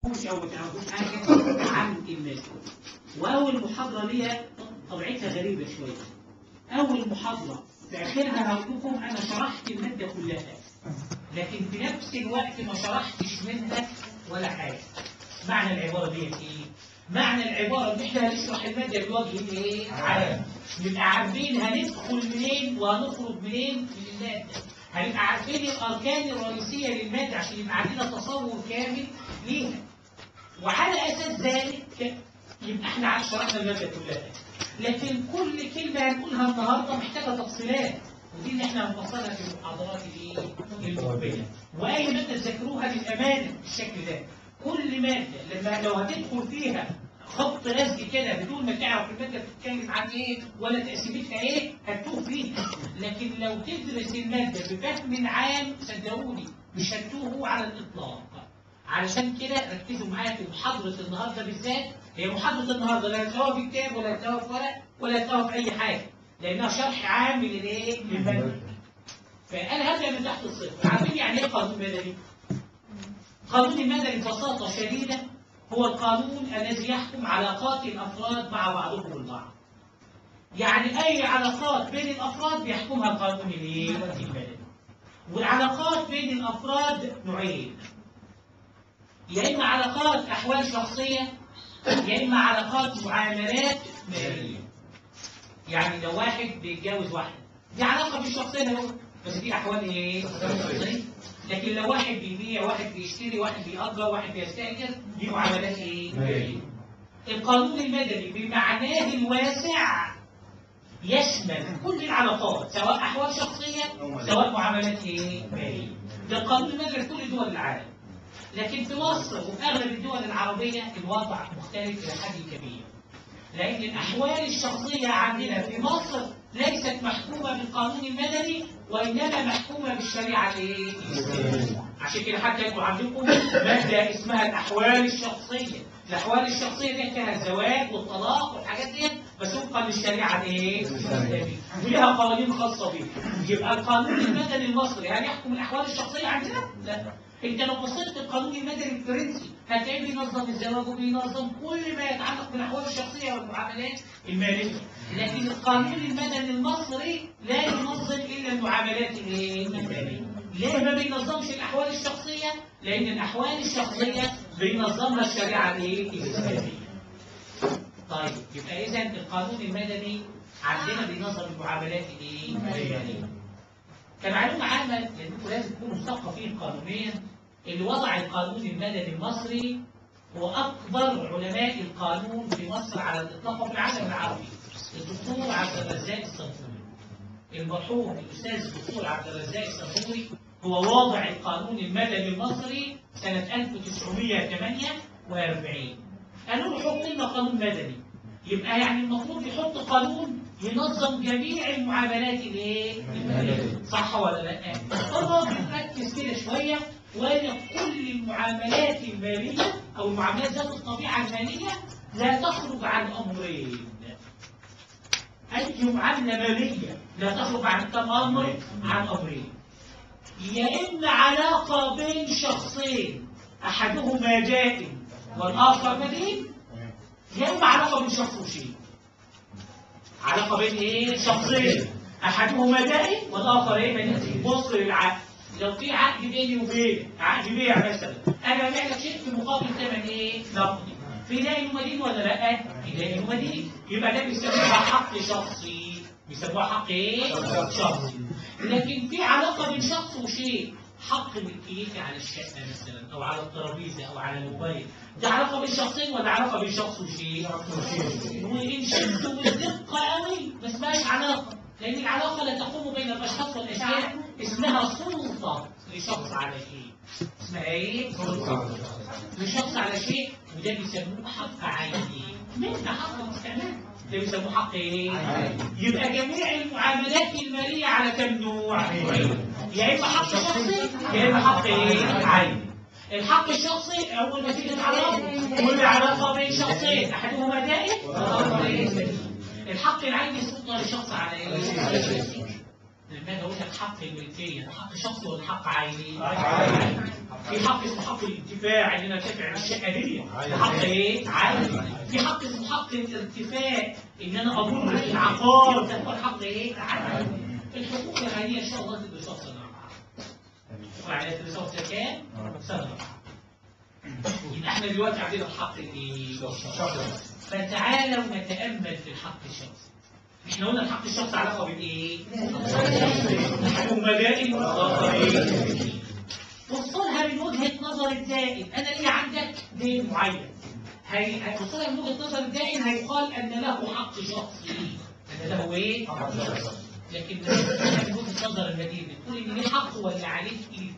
تعرفوش او ما تعرفوش حاجه عن الماده واول محاضره ليا طبيعتها غريبه شويه اول محاضره في اخرها هقول لكم انا شرحت الماده كلها لكن في نفس الوقت ما شرحتش منها ولا حاجه معنى العباره دي ايه معنى العباره ان احنا هنشرح الماده بوجه الايه عام نبقى عارفين هندخل منين وهنخرج منين من الماده هنبقى عارفين الاركان الرئيسيه للماده عشان يبقى عندنا تصور كامل ليها وعلى اساس ذلك يبقى احنا شرحنا الماده كلها لكن كل كلمه هنقولها النهارده محتاجه تفصيلات ودي اللي احنا هنفصلها في المحاضرات الايه المقبله واي ماده تذاكروها للامانه بالشكل ده كل ماده لما لو هتدخل فيها خط رزق كده بدون ما تعرف الماده بتتكلم عن ايه ولا تقسيمتها ايه هتتوه فيها لكن لو تدرس الماده بفهم عام صدقوني مش هتتوهوا على الاطلاق علشان كده ركزوا معايا في محاضره النهارده بالذات هي محاضره النهارده لا هتلاقوها في كتاب ولا هتلاقوها في ورق ولا هتلاقوها في اي حاجه لانها شرح عام للايه؟ للماده فانا هبدا من تحت الصفر عارفين يعني ايه قانون مدني؟ قانون المدني ببساطه شديده هو القانون الذي يحكم علاقات الافراد مع بعضهم البعض يعني اي علاقات بين الافراد بيحكمها القانون الايه؟ المدني والعلاقات بين الافراد نوعين يا اما علاقات احوال شخصيه يا اما علاقات معاملات ماليه يعني لو واحد بيتجوز واحده دي علاقه بالشخصيه اهو بس دي احوال ايه شخصيه لكن لو واحد بيبيع واحد بيشتري واحد بيأجر واحد بيستأجر دي معاملات ايه ماليه القانون المدني بمعناه الواسع يشمل كل العلاقات سواء احوال شخصيه سواء معاملات ايه ماليه ده القانون المدني لكل دول العالم لكن في مصر وفي اغلب الدول العربيه الوضع مختلف الى حد كبير لان الاحوال الشخصيه عندنا في مصر ليست محكومه بالقانون المدني وانما محكومه بالشريعه الايه؟ عشان كده حتى يكون عندكم ماده اسمها الاحوال الشخصيه الاحوال الشخصيه دي فيها الزواج والطلاق والحاجات دي بس وفقا للشريعه الايه؟ ولها قوانين خاصه بيها يبقى القانون المدني المصري هل يحكم الاحوال الشخصيه عندنا؟ لا انت لو بصيت القانون المدني الفرنسي هتلاقيه بينظم الزواج وبينظم كل ما يتعلق بالاحوال الشخصيه والمعاملات الماليه لكن القانون المدني المصري لا ينظم الا المعاملات الماليه ليه ما بينظمش الاحوال الشخصيه لان الاحوال الشخصيه بينظمها الشريعه الايه الاسلاميه طيب يبقى اذا القانون المدني عندنا بينظم المعاملات الايه الماليه كمعلومه عامه لانكم لازم تكونوا مثقفين قانونيا اللي وضع القانون المدني المصري هو أكبر علماء القانون في مصر على الإطلاق وفي العالم العربي الدكتور عبد الرزاق الصنفوري المرحوم الأستاذ الدكتور عبد الرزاق الصنفوري هو واضع القانون المدني المصري سنة 1948 قالوا له حط لنا قانون مدني يبقى يعني المفروض يحط قانون ينظم جميع المعاملات الايه؟ الماليه صح ولا لا؟ هو بيركز كده شويه وان كل المعاملات الماليه او المعاملات ذات الطبيعه الماليه لا تخرج عن امرين. اي معامله ماليه لا تخرج عن كم امر؟ عن امرين. يا اما علاقه بين شخصين احدهما دائم والاخر مدين يا اما علاقه بين شخص وشيء. علاقه بين ايه؟ شخصين احدهما دائم والاخر ايه؟ مدين. بص للعقل لو في عقد بيني وبينك عقد بيع مثلا انا ببيع لك شيء في مقابل ثمن ايه؟ نقدي في دين ومدين ولا لا؟ في دين ومدين يبقى ده بيسموها حق شخصي بيسموها حق ايه؟ شخصي لكن في علاقه بين شخص وشيء حق ملكيتي على الشقه مثلا او على الترابيزه او على الموبايل ده علاقه بين شخصين ولا علاقه بين شخص وشيء؟ وان شدوا بالدقه قوي ما اسمهاش علاقه لأن العلاقة لا تقوم بين الأشخاص والأشياء اسمها سلطة لشخص على شيء اسمها إيه؟ سلطة لشخص على شيء وده بيسموه حق عيني منها حق مستمر ده بيسموه حق إيه؟ يبقى جميع المعاملات المالية على كم نوع؟ يا إما حق شخصي يا إما حق إيه؟ عيني الحق الشخصي أول ما تيجي العلاقة كل علاقة بين شخصين أحدهما دائم والآخر إيه؟ الحق العيني سلطة لشخص على ايه؟ لما اجي اقول لك حق الملكيه ده حق شخصي ولا حق عيني؟ حق عيني. في حق اسمه حق الانتفاع ان انا انتفع بالشقه دي ده عيني. حق ايه؟ عيني في حق اسمه حق الارتفاع ان انا اضر العقار ده هو حق ايه؟ عيني الحقوق العينيه ان شاء الله تدرس سنه رابعه وعلى تدرسها في كام؟ سنه رابعه يبقى احنا دلوقتي عندنا الحق الايه؟ فتعالوا نتامل في الحق الشخصي احنا قلنا الحق الشخصي علاقه بالايه؟ نحكم مبادئ وقوانين. وصلها من وجهه نظر الدائن انا ليه عندك دين معين هي هيوصلها من وجهه نظر الدائن هيقال ان له حق شخصي ان له ايه؟ لكن وصلها من وجهه نظر المدينه تقول ان ليه حق ولا عليه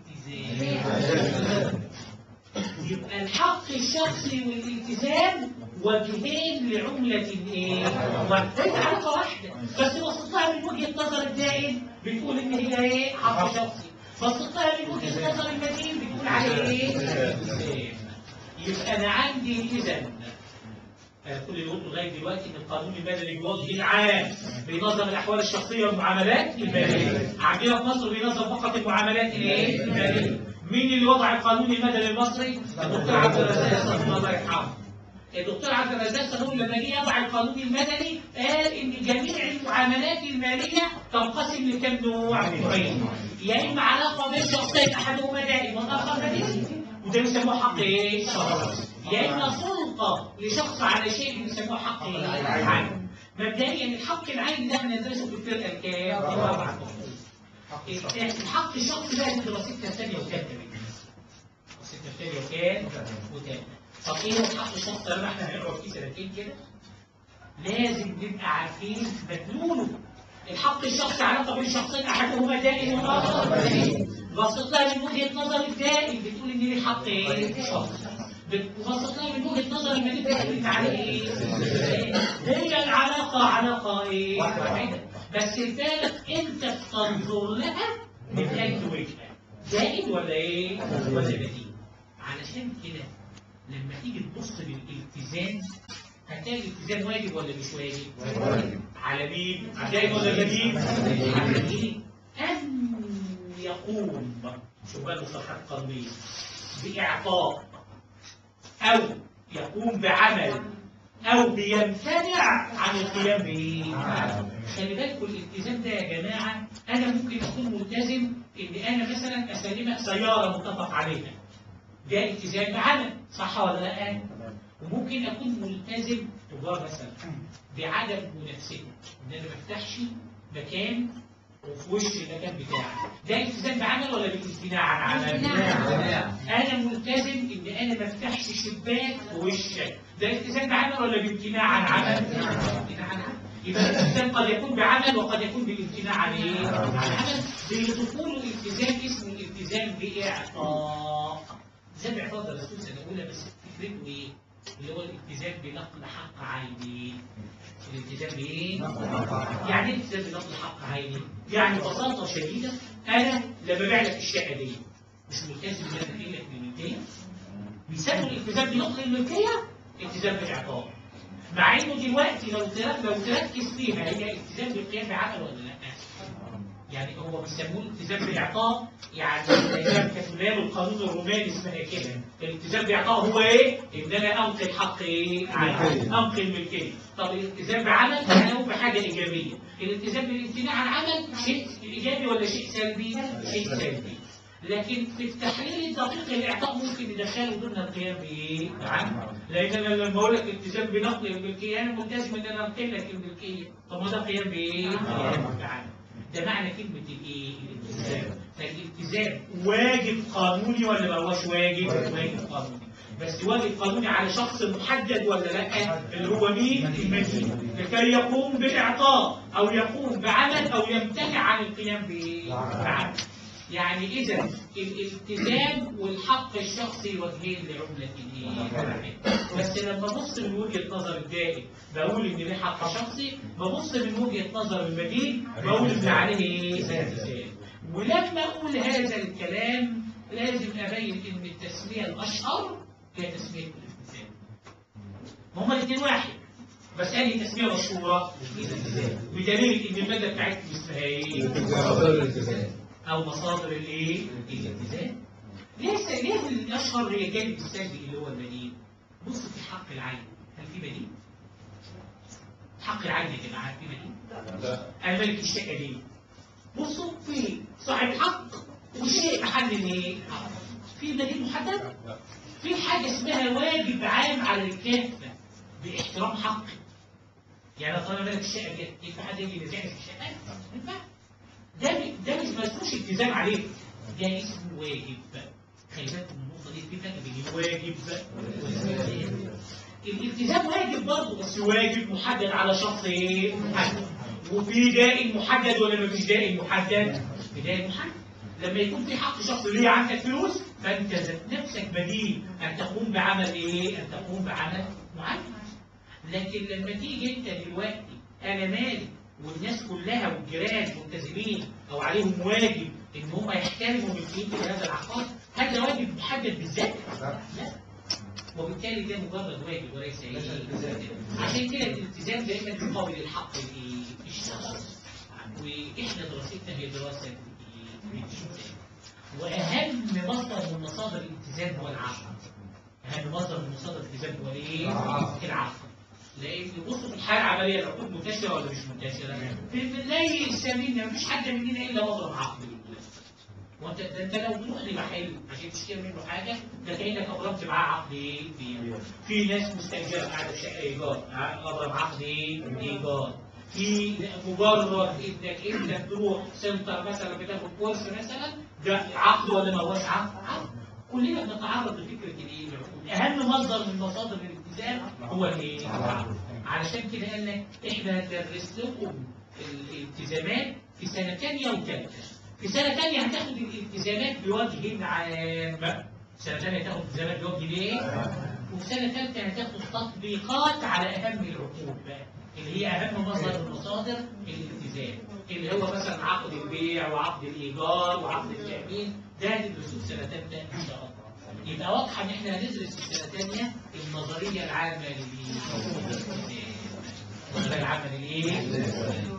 التزام يبقى الحق الشخصي والالتزام وجهين لعملة ايه؟ واحدة علاقة واحدة بس وصلتها من وجهة نظر الدائن بتقول ان هي ايه؟ حق شخصي وصلتها من وجهة نظر المدين بتقول عليه ايه؟ التزام يبقى انا عندي اذا آه، كل اللي قلته لغايه دلوقتي ان القانون المدني بوجه عام بينظم الاحوال الشخصيه والمعاملات الماليه عندنا في مصر بينظم فقط المعاملات الايه؟ الماليه مين اللي وضع القانون المدني المصري؟ الدكتور عبد الرزاق صديق الله يرحمه الدكتور عبد الرزاق صديق لما جه يضع القانون المدني قال ان جميع المعاملات الماليه تنقسم لكم نوع نوعين يا اما علاقه بين شخصين احدهما دائم والاخر مدني وده بيسموه حق ايه؟ شخصي يا اما سلطه لشخص على شيء بيسموه حق ايه؟ عين مبدئيا الحق العين ده هندرسه في الفرقه الكام؟ دي اربع فصول. الحق الشخصي ده دراستنا الثانيه والثالثه دراستنا الثانيه وكام؟ وثالثه طب ايه هو الحق الشخصي لما احنا هنقرا فيه سنتين كده؟ لازم نبقى عارفين مدلوله الحق الشخصي علاقه بين شخصين احدهما دائم والاخر مدني بصيت لها من وجهه نظر الدائم بتقول ان ليه حق ايه؟ شخصي بصيت لها من وجهه نظر المدين بتقول ان عليه ايه؟ هي العلاقه علاقه ايه؟ واحده بس الثالث انت بتنظر لها من اي وجهه دائم ولا ايه؟ ولا بديل علشان كده لما تيجي تبص للالتزام هتلاقي الالتزام واجب ولا مش واجب؟ واجب. على مين؟ على ولا بديل؟ على مين؟ أن يقوم شوف بقى المصطلحات القانونية بإعطاء أو يقوم بعمل أو بيمتنع عن القيام به خلي بالكم الالتزام ده يا جماعة أنا ممكن أكون ملتزم إن أنا مثلا أسلمك سيارة متفق عليها ده التزام بعمل صح ولا لا؟ وممكن أكون ملتزم تجار مثلا بعدم منافسته إن أنا ما افتحش مكان وفي وش المكان بتاعي ده التزام بعمل ولا بالامتناع عن عمل؟ انا ملتزم ان انا ما افتحش شباك في وشك ده التزام بعمل ولا بامتناع عن عمل؟ امتناع عن عمل يبقى الالتزام قد يكون بعمل وقد يكون بالامتناع عن ايه؟ عن عمل بيضيفوا له التزام اسمه الالتزام باعطاء التزام باعطاء ده رسول سنه اولى بس فكرته ايه؟ اللي هو الالتزام بنقل حق عيني الالتزام بايه؟ يعني ايه التزام بنقل حق عيني؟ يعني ببساطه شديده انا لما ببيع لك الشقه دي مش ملتزم ان انا انقل لك الملكيه بيسموا الالتزام بنقل الملكيه التزام بالاعطاء مع انه دلوقتي لو تر- لو تركز فيها هي التزام بالقيام بعمل ولا لا؟ يعني هو بيسموه الالتزام بالاعطاء يعني الالتزام كتبناه القانون الروماني اسمها كده الالتزام باعطاء هو ايه؟ ان انا انقل حق ايه؟ ملكية. انقل ملكيه طب الالتزام بعمل انا اقوم بحاجه ايجابيه الالتزام بالامتناع عن عمل شيء ايجابي ولا شيء سلبي؟ شيء سلبي لكن في التحليل الدقيق الاعطاء ممكن ندخله ضمن القيام بايه؟ بعمل لان انا لما اقول لك التزام بنقل الملكيه انا ملتزم ان انا انقل لك الملكيه طب ما ده قيام بايه؟ قيام بعمل ده معنى كلمة الايه؟ الالتزام فالالتزام واجب قانوني ولا ما هوش واجب؟ واجب قانوني بس واجب قانوني على شخص محدد ولا لا؟ اللي هو مين؟ المدين لكي يقوم بإعطاء أو يقوم بعمل أو يمتنع عن القيام ب- بعمل يعني إذا الالتزام والحق الشخصي وجهين لعملة الايه؟ بس لما ابص من وجهة نظر الدائم بقول إن ليه حق شخصي ببص من وجهة نظر المدين بقول إن عليه إيه؟ التزام ولما أقول هذا الكلام لازم أبين إن التسمية الأشهر هي تسمية الالتزام هما الاثنين واحد بس هذه تسميه مشهوره بدليل ان الماده بتاعتكم اسمها ايه؟ او مصادر الايه؟ الالتزام ليس ليه الاشهر هي الجانب السلبي اللي هو البديل بص في حق العين هل في بديل؟ حق العين يا جماعه في بديل؟ انا مالك الشقه دي بصوا في صاحب حق وشيء محل ايه؟ في بديل محدد؟ في حاجه اسمها واجب عام على الكافه باحترام حقي يعني لو طالما مالك الشقه دي ينفع حد يجي ينزعني في الشقه؟ ينفع ده ده مش ما اسموش التزام عليك ده اسمه واجب خلي بالكم من النقطه دي في فرق بين الواجب والالتزام الالتزام واجب برضه بس واجب محدد على شخص ايه؟ محدد وفي دائم محدد ولا ما فيش دائم محدد؟ في دائم محدد لما يكون في حق شخص ليه عندك فلوس فانت ذات نفسك بديل ان تقوم بعمل ايه؟ ان تقوم بعمل معين لكن لما تيجي انت دلوقتي انا مالي والناس كلها والجيران ملتزمين او عليهم واجب ان هم يحترموا ملكيين هذا العقار هذا واجب محدد بالذات لا وبالتالي ده مجرد واجب وليس ايه عشان كده الالتزام دايما يقابل الحق الايه؟ الشخص واحنا دراستنا هي دراسه الالتزام واهم مصدر من مصادر الالتزام هو العقل اهم مصدر من مصادر الالتزام هو ايه؟ العقل لان بصوا في الحياه العمليه العقود منتشره ولا مش منتشره؟ بنلاقي السامين مفيش حد مننا الا مضرب عقل وانت ده انت لو بتروح لمحل عشان تشتري منه حاجه ده كانك ابرمت معاه عقد ايه؟ في في ناس مستاجره قاعده في شقه ايجار ابرم عقد ايه؟ ايجار في مجرد انك انت تروح سنتر مثلا بتاخد كورس مثلا ده عقد ولا ما هوش عقد؟ عقد كلنا بنتعرض لفكره الايه؟ اهم مصدر من مصادر الالتزام هو الايه؟ علشان كده قال لك احنا هندرس لكم الالتزامات في سنه ثانيه وثالثه في سنة تانية هتاخد الالتزامات بوجه عام سنة تانية هتاخد الالتزامات بوجه ايه؟ وفي سنة ثالثة هتاخد تطبيقات على أهم العقود بقى اللي هي أهم مصدر من مصادر الالتزام اللي هو مثلا عقد البيع وعقد الإيجار وعقد التأمين ده هندرسوه في سنة ثالثة إن شاء الله يبقى واضحة إن إحنا هندرس في السنة الثانية النظرية العامة للالتزام النظرية العامة للإيه؟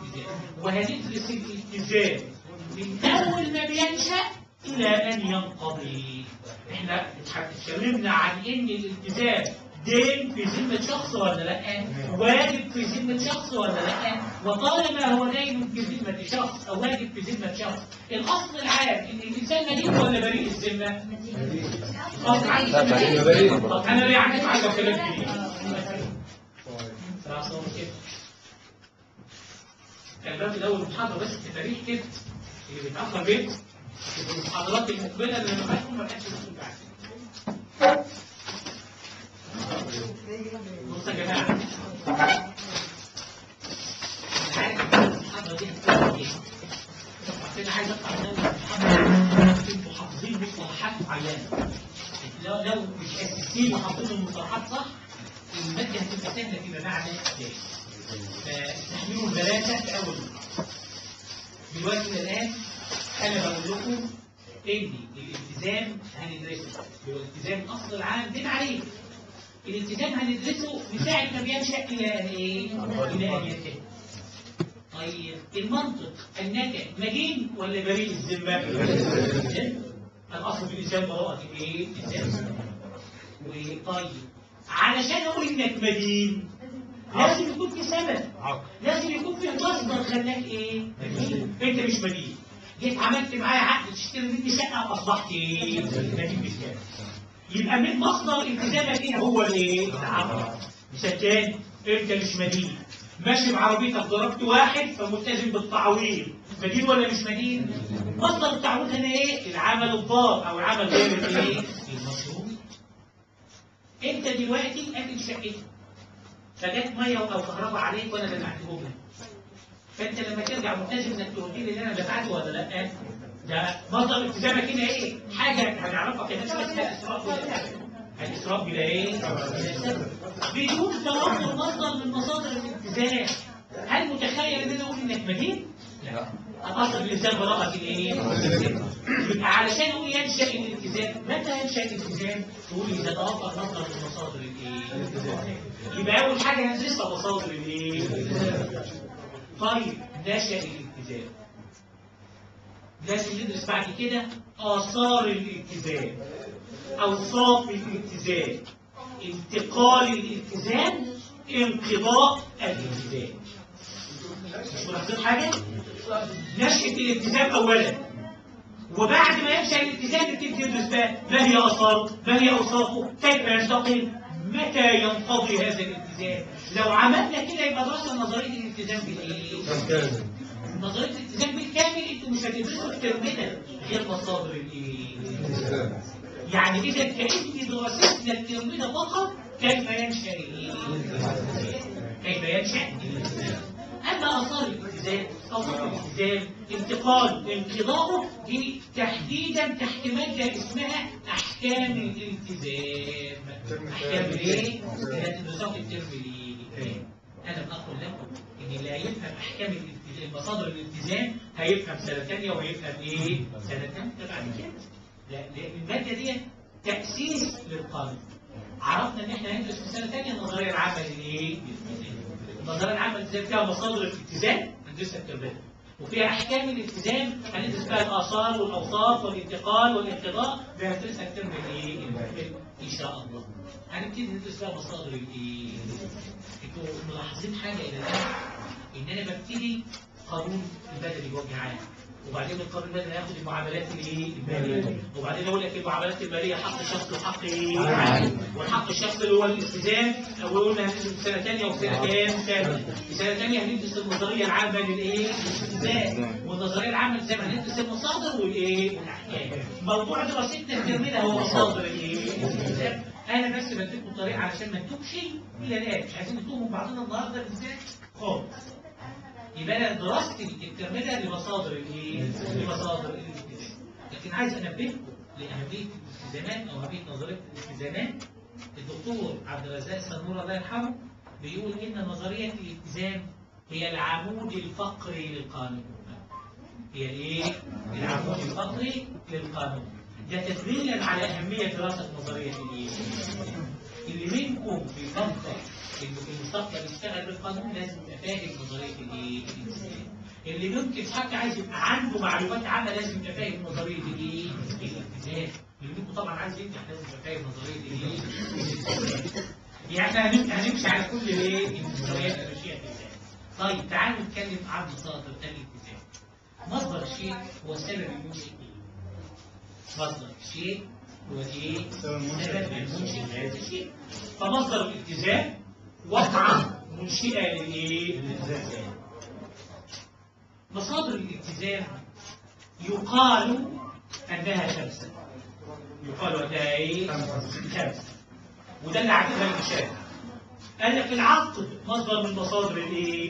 وهندرس الالتزام من أول ما بينشأ إلى أن ينقضي احنا اتكلمنا عن ان الالتزام دين في ذمة شخص ولا لا واجب في ذمة شخص ولا لا وطالما هو دين في ذمة شخص أو واجب في ذمة شخص الأصل العام إن الإنسان مدين ولا بريء الذمة؟ الأصل عندي طب أنا ليه عندي على كلام جديد؟ كان باب الأول محاضرة بس في تاريخ كده اللي بيتأخر بيت المحاضرات المقبلة اللي ما كانش ما كانش مسؤول عنها بصوا يا جماعة المحاضرة دي هتبقى ايه؟ أنا عايز أطلع من المحاضرة انتوا حافظين مصطلحات معينة لو لو مش أساسيين وحافظين المصطلحات صح المادة هتبقى سهلة فيما معنى ذلك فتحملوا البلاغة في أول دلوقتي الآن أنا بقول لكم إن الالتزام هندرسه الالتزام الأصل العام دين عليه الالتزام هندرسه من ساعة ما بينشأ إلى إيه؟ إلى أن ينتهي طيب المنطق أنك مدين ولا بريء الذمة؟ الأصل في الإلزام براءة الإيه؟ الذمة وطيب علشان أقول إنك مدين لازم يكون في سبب لازم يكون في مصدر خلاك ايه مدين انت مش مدين جيت عملت معايا عقد تشتري مني شقه واصبحت ايه مدين بزياده يبقى من مصدر التزامك ايه هو الايه العقد مثال تاني انت مش مدين ماشي بعربيتك ضربت واحد فملتزم بالتعويض مدين ولا مش مدين مصدر التعويض هنا ايه العمل الضار او العمل غير الايه المشروط انت دلوقتي قابل شقتك فجت ميه او كهرباء عليك وانا دفعتهم لك فانت لما ترجع ملتزم انك تودي لي اللي انا دفعته ولا لا ده مصدر التزامك هنا ايه حاجه هنعرفها كده اسمها اسراف ولا الاسراف بلا ايه بدون توفر مصدر من مصادر الالتزام هل متخيل ان انا اقول انك مدين لا اصل الالتزام براءه الايه يبقى علشان اقول ينشا الالتزام متى ينشا الالتزام تقول اذا توفر مصدر من مصادر الايه يبقى اول حاجه حاجة هندرسها مصادر الايه؟ طيب نشأ الالتزام لازم ندرس بعد كده آثار الالتزام أوصاف الالتزام انتقال الالتزام انقضاء الالتزام مش ملاحظين حاجة؟ نشأة الالتزام أولا وبعد ما ينشأ الالتزام نبتدي ندرس بقى ما هي آثاره؟ ما هي أوصافه؟ كيف ينتقل؟ متى ينقضي هذا الالتزام؟ لو عملنا كده يبقى دراسة نظرية الالتزام بالإيه؟ نظرية الالتزام بالكامل انتوا مش هتدرسوا الترم ده غير مصادر الايه؟ يعني اذا كأن دراستنا الترم ده فقط كيف ينشأ الايه؟ كيف ينشأ الالتزام اما اثار الالتزام اوصاف الالتزام انتقال انقضاؤه دي تحديدا تحت ماده اسمها احكام الالتزام احكام الايه؟ التي تدرسها في الترم الايه؟ انا بقول لكم ان لا يفهم احكام الالتزام مصادر الالتزام هيفهم سنه ثانيه وهيفهم ايه؟ سنه ثالثه بعد كده لا لان الماده دي تاسيس للقانون عرفنا ان احنا هندرس في سنه ثانيه النظريه العامه للايه؟ النظريه العامه للالتزام فيها مصادر الالتزام هندرسها التربيه وفيها احكام الالتزام هندرس بقى الاثار والاوصاف والانتقال والانقضاء بندرسها الترم الايه؟ ان شاء الله هنبتدي ندرس بقى مصادر الايه؟ انتوا ملاحظين حاجه الى الان ان انا ببتدي قانون المدني بوجه عام وبعدين من القانون المدني هاخد المعاملات الايه الماليه وبعدين اقول لك المعاملات الماليه حق شخص وحق ايه عام والحق الشخص اللي هو الالتزام وقلنا هندرس في سنه ثانيه وفي سنه كام سنه في سنه ثانيه هندرس النظريه العامه للايه الالتزام والنظريه العامه للالتزام هندرس المصادر والايه والاحكام موضوع دراستنا الترم ده هو مصادر الايه الالتزام انا بس بديكم طريقه علشان ما نتوهش الى الان مش عايزين نتوه من بعضنا النهارده بالذات خالص يبقى انا دراستي الترم ده لمصادر الايه؟ لمصادر الالتزام لكن عايز انبهكم لاهميه الالتزامات او اهميه نظريه الالتزامات الدكتور عبد الرزاق سنور الله يرحمه بيقول ان نظريه الالتزام هي العمود الفقري للقانون هي الايه؟ العمود الفقري للقانون ده تدليلا على اهميه دراسه نظريه الايه؟ اللي منكم بيفكر انه في المستقبل يشتغل بالقانون لازم يبقى فاهم نظريه الايه؟ الالتزام. اللي ممكن حتى عايز يبقى عنده معلومات عامه لازم يبقى فاهم نظريه الايه؟ الالتزام. اللي منكم طبعا عايز ينجح لازم يبقى فاهم نظريه الايه؟ الالتزام. يعني احنا هنم- هنمشي على كل الايه؟ المستويات المشيئه الالتزام. طيب تعالوا نتكلم عن مصادر الالتزام. مصدر الشيء هو السبب المنشئ ليه. مصدر الشيء هو ايه؟ سبب المنشئ لهذا الشيء. فمصدر الالتزام وقعة منشئة للايه؟ للالتزام. مصادر الالتزام يقال انها خمسة. يقال انها ايه؟ خمسة. وده اللي عجبها الشارع. قال لك العقد مصدر من مصادر الايه؟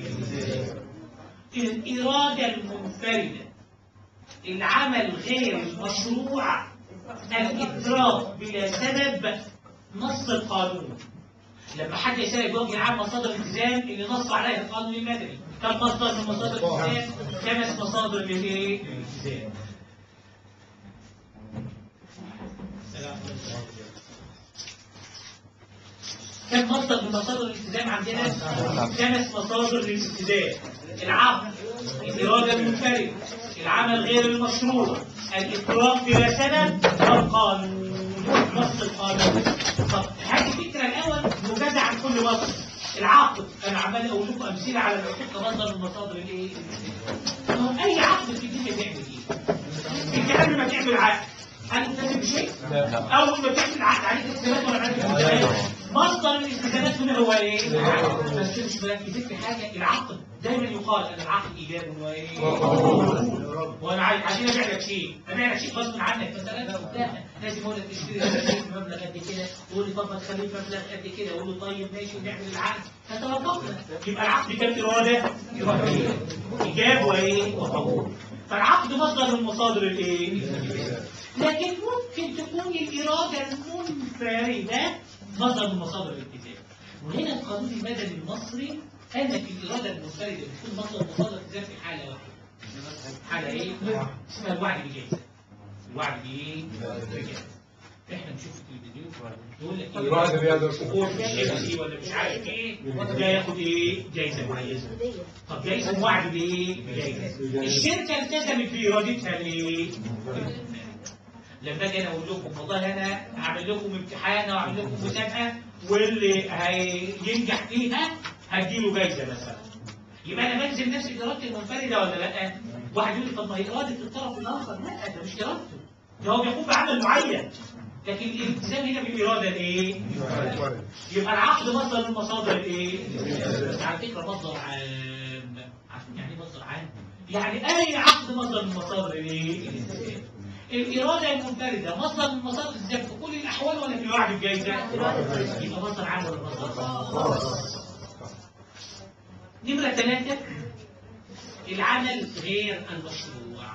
الإرادة المنفردة العمل غير المشروع الإدراك بلا سبب نص القانون لما حد يسأل بوجه عام مصادر الالتزام اللي نص عليها القانون المدني كم مصدر من مصادر الالتزام؟ خمس مصادر للايه؟ للالتزام كم مصدر من مصادر الالتزام عندنا؟ خمس مصادر للالتزام العقل الإرادة المنفردة العمل غير المشروع الإطلاق بلا سبب والقانون نص القانون طب هذه الفكرة الأول موجزة عن كل مصدر العقد أنا عمال أقول لكم أمثلة على العقود كمصدر من مصادر الإيه؟ طب أي عقد في الدنيا بيعمل إيه؟ أنت قبل ما تعمل عقد هل تلتزم بشيء؟ أول ما تعمل عقد عليك التزامات ولا عليك التزامات؟ مصدر الالتزامات هنا هو ايه؟ بس مش مركزين في حاجه العقد دايما يقال ان العقد ايجاب وايه؟ وانا عايز عايزين ابيع لك شيء، ابيع لك شيء غصب عنك مثلا لا لازم اقول لك تشتري شيء بمبلغ قد كده تقول لي طب ما تخليه بمبلغ قد كده اقول له طيب ماشي ونعمل العقد فتوافقنا يبقى العقد كام اراده؟ ايجاب وايه؟ وقبول فالعقد مصدر من مصادر الايه؟ لكن ممكن تكون الاراده المنفرده مصدر من مصادر الالتزام وهنا القانون المدني المصري قال لك الاراده المنفرده بتكون مصدر من مصادر الالتزام في حاله واحده حاله ايه؟ اسمها الوعي بجائزه الوعي بايه؟ بجائزه احنا نشوف التلفزيون يقول لك الواحد اللي يقدر هو مش ايه ولا مش عارف ايه ده ياخد ايه جايزه معينه طب جايزه وعد بايه؟ بجايزه الشركه التزمت بارادتها ليه؟ لما اجي انا اقول لكم والله انا هعمل لكم امتحان او هعمل لكم مسابقه واللي هينجح فيها هديله جايزه مثلا يبقى انا بنزل نفسي بارادتي المنفرده ولا لا؟ واحد يقول لي طب ما هي اراده الطرف الاخر لا ده مش ارادته ده هو بيقوم بعمل معين لكن الالتزام هنا بالاراده الايه؟ يبقى العقد مصدر من مصادر الايه؟ بس على فكره مصدر عام عارفين يعني ايه مصدر عام؟ يعني اي عقد مصدر من مصادر الايه؟ الاراده المنفرده مصدر من مصادر الزكاه في كل الاحوال ولا في وعد الجايزه؟ يبقى مصدر عام ولا مصدر خاص؟ نمره ثلاثه العمل غير المشروع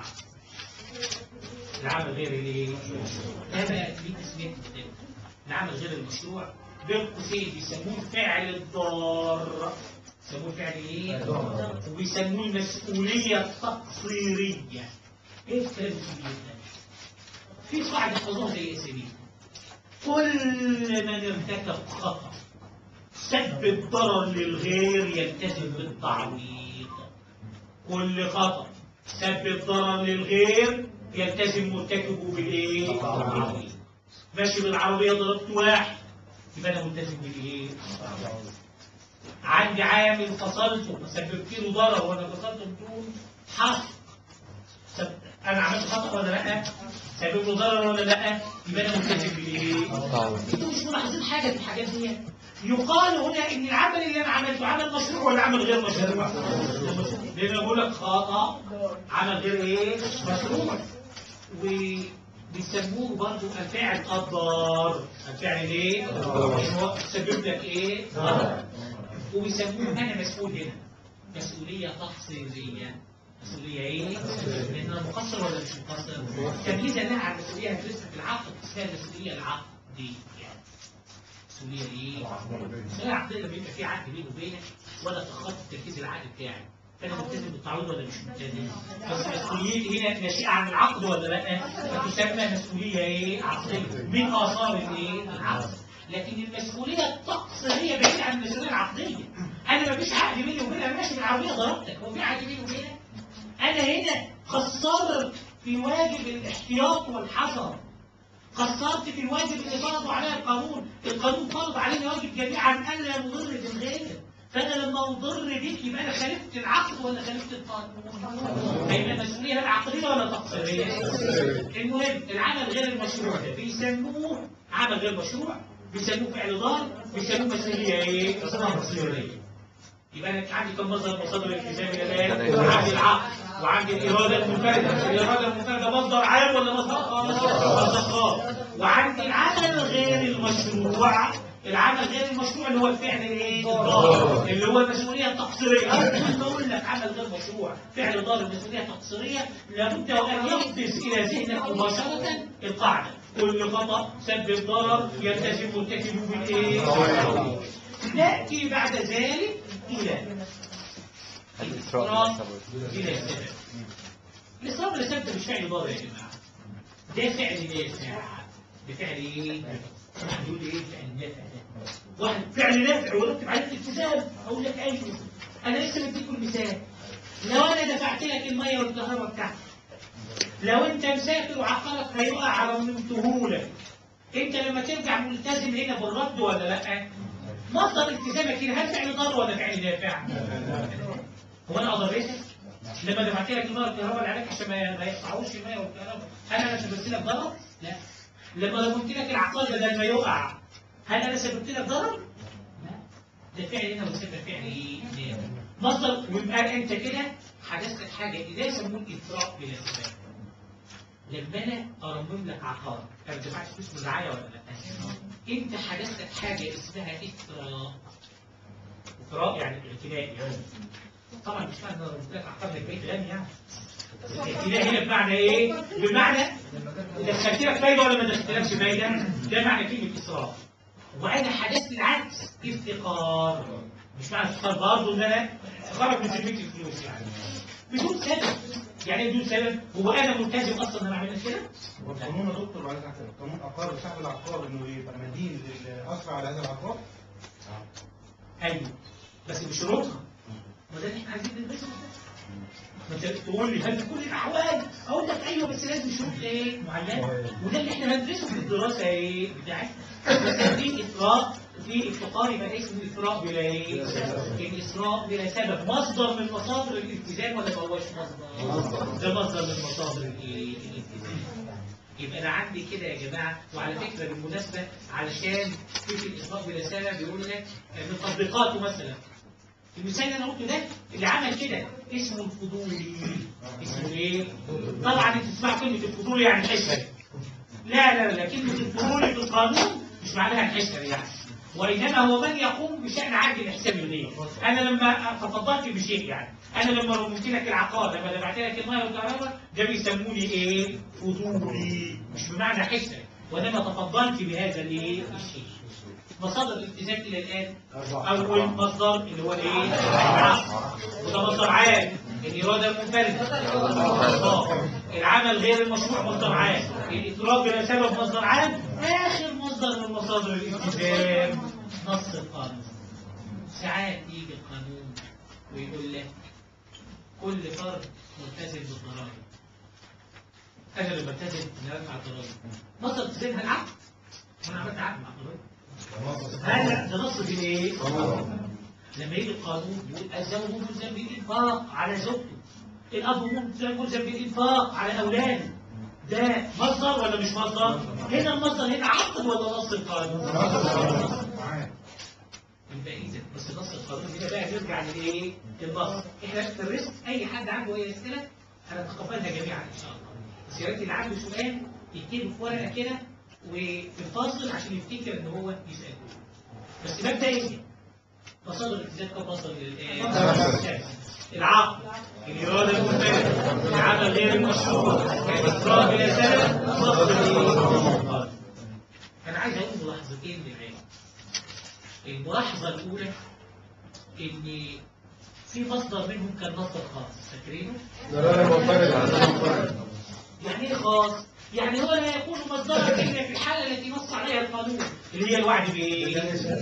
العمل غير الايه؟ ده بقى ليه تسميه مختلفه العمل غير المشروع بين قوسين بيسموه الفعل الضار بيسموه الفعل ايه؟ وبيسموه المسؤوليه التقصيريه ايه الكلام الكبير ده؟ في قاعده حفظوها زي ايه سبيل كل من ارتكب خطأ سبب ضرر للغير يلتزم بالتعويض كل خطأ سبب ضرر للغير يلتزم مرتكبه بالايه؟ بالتعويض ماشي بالعربية ضربت واحد يبقى انا ملتزم بالايه؟ عندي عامل فصلته سببت له ضرر وانا فصلته بدون حق سب... انا عملت خطأ ولا لا؟ سبب له ضرر ولا لا؟ يبقى انا ملتزم بالايه؟ انتوا مش ملاحظين حاجه في الحاجات دي؟ يقال هنا ان العمل اللي انا عملته عمل مشروع ولا عمل غير مشروع؟ لان أنا بقول لك خطأ عمل غير ايه؟ مشروع وبيسموه برضو الفاعل الضار الفاعل ايه؟ هو سبب لك ايه؟ ضرر وبيسموه انا مسؤول هنا مسؤوليه تحصيليه مسؤوليه ايه؟ لان انا مقصر ولا مش مقصر؟ تمييزا لها عن المسؤوليه هتدرسها في العقد اسمها المسؤوليه العقديه مسؤوليه ايه؟ مسؤوليه عقديه لما يبقى في عقد بيني وبينك ولا تخطط تنفيذ العقد بتاعي فانا ملتزم بالتعويض ولا مش ملتزم؟ بس مسؤوليتي هنا ناشئه عن العقد ولا لا؟ فتسمى مسؤوليه ايه؟ عقديه من اثار الايه؟ العقد لكن المسؤوليه التقصيريه بعيده عن المسؤوليه العقديه انا ما فيش عقد بيني وبينك انا ماشي بالعربيه ضربتك هو في عقد بيني وبينك؟ انا هنا قصرت في واجب الاحتياط والحذر قصرت في الواجب اللي فرضه عليها القانون القانون فرض علينا واجب جميعا الا نضر بالغير فانا لما اضر بيك يبقى انا خالفت العقد ولا خالفت القانون هيبقى مسؤوليه العقديه ولا تقصيريه المهم العمل غير المشروع ده بيسموه عمل غير مشروع بيسموه فعل ضار بيسموه مسؤوليه ايه تقصيريه يبقى انا عندي كم مصدر مصادر الالتزام الان وعندي العقل وعندي الاراده المنفرده الاراده المنفرده مصدر عام ولا مصدر خاص مصدر خاص وعندي العمل غير المشروع العمل غير المشروع اللي هو الفعل الايه الضار اللي هو المسؤوليه التقصيريه كل ما اقول لك عمل غير مشروع فعل ضار المسؤوليه التقصيريه لابد وان يحدث الى ذهنك مباشره القاعده كل خطا سبب ضرر يلتزم مرتكبه بالايه ناتي بعد ذلك الى الاصرار الى السبب الاصرار الى السبب مش فعل ضار يا جماعه ده فعل نافع بفعل ايه؟ واحد يقول لي ايه فعل نافع ده؟ واحد فعل نافع ورتب عليه الالتزام اقول لك ايوه انا لسه مديكم المثال لو انا دفعت لك الميه والكهرباء بتاعتك لو انت مسافر وعقلك هيقع على رممتهولك انت لما ترجع ملتزم هنا بالرد ولا لا؟ مصدر التزامك هنا هل فعل ضار ولا فعل نافع؟ هو انا اضريتك؟ لما دفعت لك الميه والكهرباء اللي عليك عشان ما ما يقطعوش الميه والكهرباء هل انا سببت لك ضرر؟ لا لما رممت لك العقال بدل ما يقع هل انا سببت لك ضرر؟ لا ده فعل هنا وسبب فعل ايه؟ نافع مصدر ويبقى انت كده حدثت حاجه ده يسموه الاثراء بلا سبب لما انا ارمم لك عقار انا دفعت فلوس من رعايه ولا لا؟ انت حدثت حاجه اسمها اثراء اثراء يعني اعتناء يعني طبعا مش معنى ان انا رممت لك عقار انك بقيت غني يعني الاعتناء هنا بمعنى ايه؟ بمعنى دخلت لك فايده ولا ما دخلتلكش فايده؟ ده معنى كلمه اثراء وانا حدثت العكس افتقار مش معنى افتقار برضه ان انا خرج من ذمتي الفلوس يعني بدون سبب يعني ايه بدون سبب هو انا ملتزم اصلا ان انا اعمل كده والقانون يا دكتور بعد اذنك القانون اقر صاحب العقار انه يبقى مدين للاسرع على هذا العقار ايوه بس بشروطها ما ده اللي احنا عايزين ندرسه ما انت تقول لي هل في كل الاحوال اقول لك ايوه بس لازم شروط ايه معينه وده اللي احنا هندرسه في الدراسه ايه بتاعتنا بس في اطراء في افتقار يبقى اسمه اطراء بلا ايه الاطراء بلا سبب مصدر من مصادر الالتزام ولا ما هوش مصدر ده مصدر من مصادر الايه الالتزام يبقى انا عندي كده يا جماعه وعلى فكره بالمناسبه علشان في في الاطلاق بلا سبب بيقول لك من تطبيقاته مثلا المثال اللي انا قلته ده اللي عمل كده اسمه الفضولي اسمه ايه؟ طبعا انت تسمع كلمه الفضولي يعني حسن لا لا لا كلمه الفضولي في القانون مش معناها الحسن يعني وانما هو من يقوم بشان عادل احسان الغير انا لما تفضلت بشيء يعني انا لما رممت لك العقار لما دفعت لك الميه والكهرباء ده بيسموني ايه؟ فضولي مش بمعنى حسن وانما تفضلت بهذا الايه؟ الشيء مصادر الالتزام الى الان اول مصدر اللي هو الايه؟ العقل وده مصدر عام الاراده المنفرده آه. العمل غير المشروع مصدر عام الاضراب بلا سبب مصدر عام اخر مصدر من مصادر الالتزام نص القانون ساعات يجي القانون ويقول لك كل فرد ملتزم بالضرائب انا اللي بلتزم ان انا ادفع الضرائب مصدر التزامها العقل وانا عملت عقد مع الضرائب هذا ده نص في الايه؟ لما يجي القانون يقول الزوج ملزم بالانفاق على زوجته الاب ملزم ملزم بالانفاق على اولاده ده مصدر ولا مش مصدر؟ هنا المصدر هنا عقد ولا نص القانون؟ يبقى اذا بس نص القانون هنا بقى نرجع للايه؟ للنص احنا في الرزق اي حد عنده اي اسئله هنتقبلها جميعا ان شاء الله بس يا ريت اللي عنده سؤال يكتبه في ورقه كده وفي الفاصل عشان يفتكر ان هو يسأل بس مبدئيا مصادر الالتزام كم مصدر للايه؟ العقل الإرادة المنفردة العمل غير المشروع الإصرار بلا سبب مصدر الايه؟ أنا عايز أقول ملاحظتين للعلم الملاحظة الأولى إن في مصدر منهم كان مصدر خاص فاكرينه؟ يعني ايه خاص؟ يعني هو لا يكون مصدرا الا في الحاله التي نص عليها القانون اللي هي الوعد بايه؟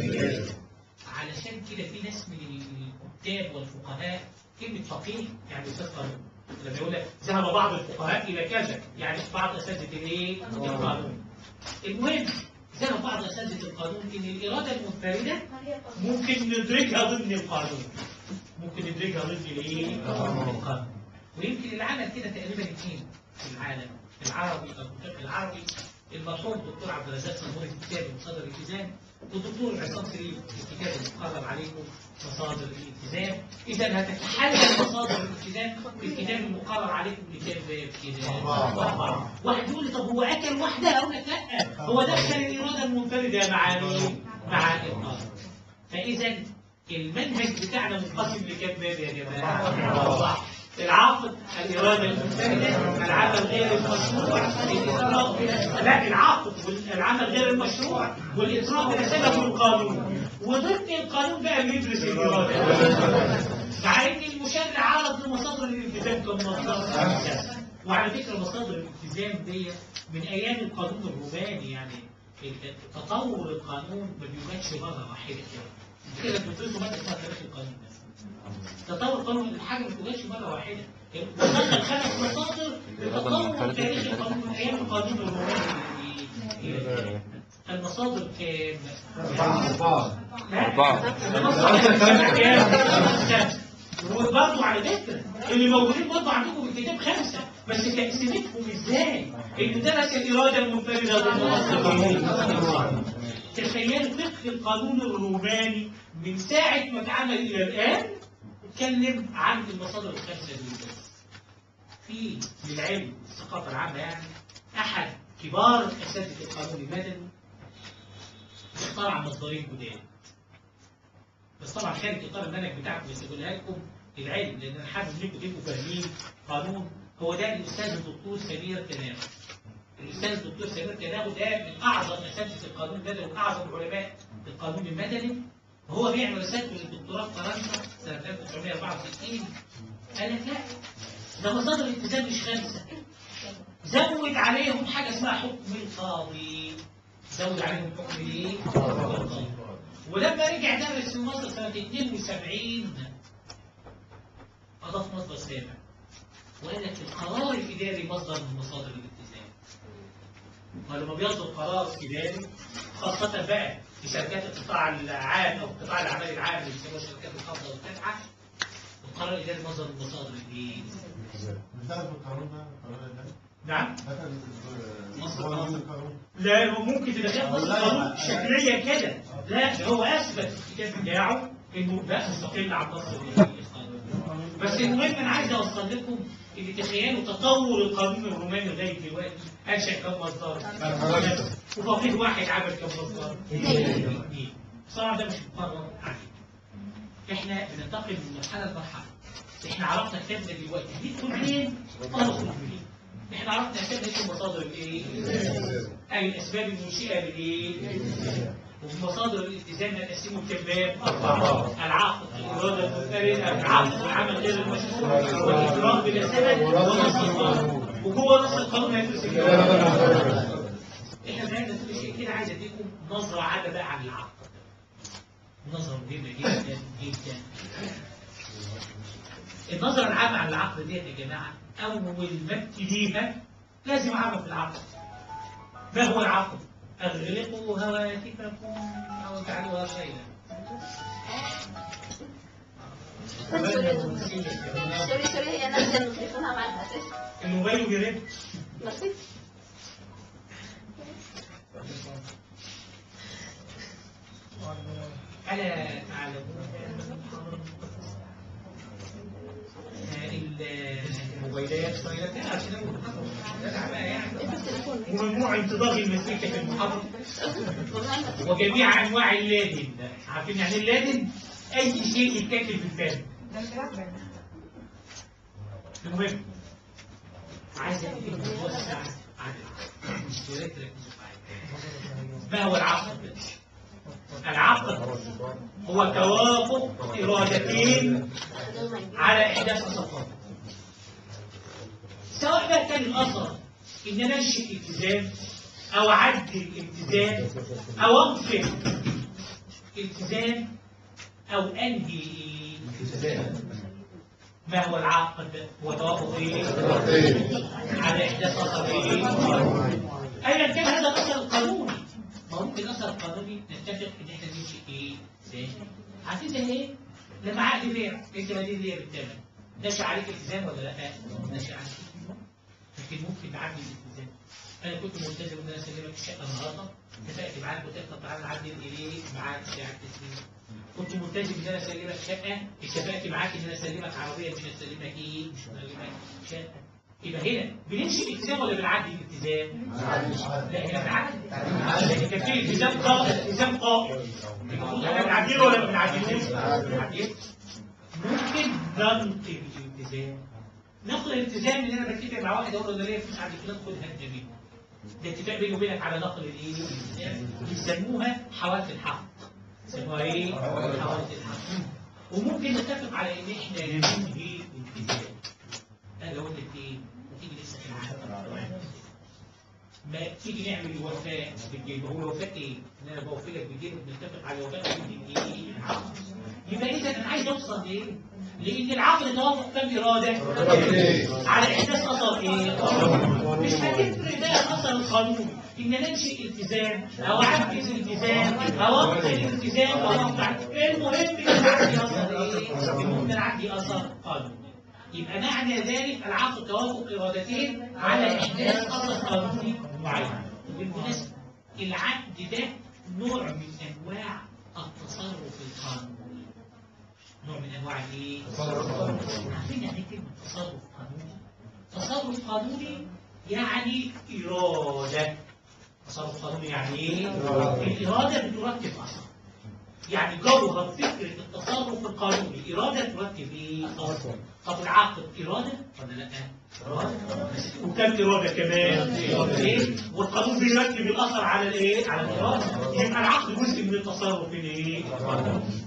علشان كده في ناس من الكتاب والفقهاء كلمه فقيه يعني استاذ قانون لما يقول لك ذهب بعض الفقهاء الى كذا يعني بعض اساتذه الايه؟ القانون المهم ذهب بعض اساتذه القانون ان الاراده المنفرده ممكن ندركها ضمن القانون ممكن ندركها ضمن الايه؟ القانون ويمكن اللي عمل كده تقريبا اثنين في العالم العربي او الفقه العربي المرحوم الدكتور عبد الرزاق صنبوري في كتاب مصادر الالتزام والدكتور عصام سليم في الكتاب المقرر عليكم مصادر الالتزام اذا هتتحلل مصادر الالتزام في الكتاب المقرر عليكم لكتاب كده واحد يقول لي طب هو اكل واحده اقول لك لا هو دخل الاراده المنفرده مع مين؟ مع القانون فاذا المنهج بتاعنا منقسم لكام باب يا جماعه؟ العقد الإرادة المنفردة العمل غير المشروع الإطراء لا العقد والعمل غير المشروع والإطراء بلا سبب القانون وضمن القانون بقى بيدرس الإرادة مع إن المشرع عرض لمصادر الالتزام كمصادر وعلى فكرة مصادر الالتزام دي من أيام القانون الروماني يعني تطور القانون ما بيوجدش مرة واحدة كده كده بتدرسوا مادة اسمها تاريخ القانون بس تطور قانون الحاجة ما تبقاش مرة واحدة ودخل خمس مصادر لتطور تاريخ القانون من أيام القانون الروماني المصادر كام؟ أربعة أربعة المصادر كام؟ وبرضه على فكرة اللي موجودين برضه عندكم في الكتاب خمسة بس تقسيمتهم ازاي؟ اللي درس الإرادة المنفردة ضمن تخيل فقه القانون الروماني من ساعة ما اتعمل إلى الآن اتكلم عن المصادر الخمسة دول بس. في للعلم الثقافة العامة يعني أحد كبار أساتذة القانون المدني اخترع مصدرين جداد بس طبعا خارج إطار المنهج بتاعكم بس أقولها لكم للعلم لأن أنا حابب إنكم تبقوا فاهمين قانون هو ده الأستاذ الدكتور سمير كناغو الأستاذ الدكتور سمير كناغو ده من أعظم أساتذة القانون المدني وأعظم علماء القانون المدني وهو بيعمل رسالته للدكتوراه في فرنسا سنة 1964 قال لك لا ده مصادر الالتزام مش خمسة زود عليهم حاجة اسمها حكم القاضي زود عليهم حكم ايه؟ القاضي ولما رجع درس في مصر سنة 72 أضاف مصدر سابع وقال لك القرار الإداري مصدر من مصادر الالتزام ولما بيصدر قرار إداري خاصة بقى في شركات القطاع العام أو قطاع الأعمال العام اللي بيسموها الشركات الخاصة والتابعة القرار الإداري مصدر من مصادر الإيه؟ مش دخل في القانون ده القانون ده نعم دخل في مصر هو قانون. القانون لا هو ممكن تدخل مصدر لا، قانون لا. شكليا كده لا ده هو أثبت في الكتاب بتاعه إنه ده مستقل عن مصدر القانون بس المهم انا عايز اوصل لكم ان تخيلوا تطور القانون الروماني لغايه دلوقتي انشا كم مصدر وفقيه واحد عمل كم مصدر اثنين بصراحه ده مش مقرر عليه احنا بننتقل من مرحله لمرحله احنا عرفنا كتابنا دلوقتي ندخل فين ونخرج فين احنا عرفنا كتابنا ايه مصادر الايه اي الاسباب المنشئه للايه وفي مصادر الالتزام نقسمه كباب أربعة العقد الإرادة المنفردة العقد والعمل غير المشروع والإجراء بلا سبب ونص القانون وجوه نص القانون هيدرس الكلام احنا بنعمل كل شيء كده عايز اديكم نظرة عامة بقى عن العقد نظرة مهمة جدا جدا النظرة العامة عن العقد ديت يا جماعة أول ما ابتديها لازم أعرف العقد ما هو العقد؟ أغلقوا هواتفكم أو اجعلوها شيئا سوري سوري هي نازله من تليفونها مع الاساس الموبايل بيرن ميرسي ألا تعلمون ال- الموبايلات صغيرة عشان المحاضرة لا بقى يعني التليفون وممنوع انتظار المزيكا في المحاضرة والله المسك. وجميع أنواع اللادن عارفين يعني إيه اللادن؟ أي شيء يتاكل في الفم المهم عايز أديك نوسع عن العقد مش يا ريت تركزوا معايا ما هو العقد؟ العقد هو توافق إرادتين على إحداث صفقات سواء بقى كان الأثر إن أنا أنشئ التزام أو أعدل الالتزام أو أنقذ التزام أو أنهي ما هو العقد؟ هو توافق إيه؟ على إحداث أثر إيه؟ أيا كان هذا الأثر القانوني ما هو ممكن الأثر القانوني نتفق إن إحنا نمشي إيه؟ إزاي؟ عارفين زي إيه؟ لما عقد بيع أنت مدين ليا بالثمن نشأ عليك التزام ولا لا؟ نشأ عليك لكن ممكن نعدي الالتزام انا كنت ملتزم ان انا اسلمك الشقه النهارده اتفقت معاك قلت لك تعالى نعدل اليك معاك ساعه تسليم كنت ملتزم ان انا اسلمك شقه اتفقت معاك ان انا اسلمك عربيه مش هسلمك ايه مش هسلمك شقه يبقى هنا بنمشي الالتزام ولا بنعدي الالتزام؟ لا هنا بنعدي لكن كان في التزام قائم التزام قائم المفروض احنا بنعدله ولا ما بنعدلوش؟ بنعدله ممكن ننقل الالتزام ناخد الالتزام اللي انا بتفق مع واحد اقول له ده ليا فلوس عند فلان خدها انت منه ده اتفاق بيني وبينك على نقل الايه الالتزام بيسموها حوالة الحق يسموها ايه حوالة الحق وممكن نتفق على ان احنا ننهي الالتزام انا لو قلت لك ايه وتيجي لسه في العهد ما تيجي نعمل الوفاء بالجيب هو الوفاء ايه؟ ان انا بوفي لك بالجيب بنتفق على الوفاء بالجيب ايه؟ العقد يبقى اذا انا عايز اوصل لايه؟ لان العقد توافق كم اراده؟ على احداث اثر ايه؟ مش هتفرق بقى الاثر القانوني ان انا انشئ التزام او اعكس التزام او انقل الالتزام او اقطع المهم ان انا عندي اثر ايه؟ المهم ان انا عندي اثر قانوني يبقى معنى ذلك العقد توافق ارادتين على احداث اثر قانوني معين وبالمناسبه العقد ده نوع من انواع التصرف القانوني نوع من انواع الايه؟ عارفين يعني إيه كلمه تصرف قانوني؟ تصرف قانوني يعني اراده تصرف قانوني يعني ايه؟ الاراده بترتب اثر يعني جوهر فكره التصرف القانوني اراده ترتب ايه؟ اثر طب العقد اراده ولا لا؟ اراده وكم اراده كمان؟ ايه؟ والقانون بيرتب الاثر على الايه؟ على الاراده يبقى العقد جزء من التصرف الايه؟ القانوني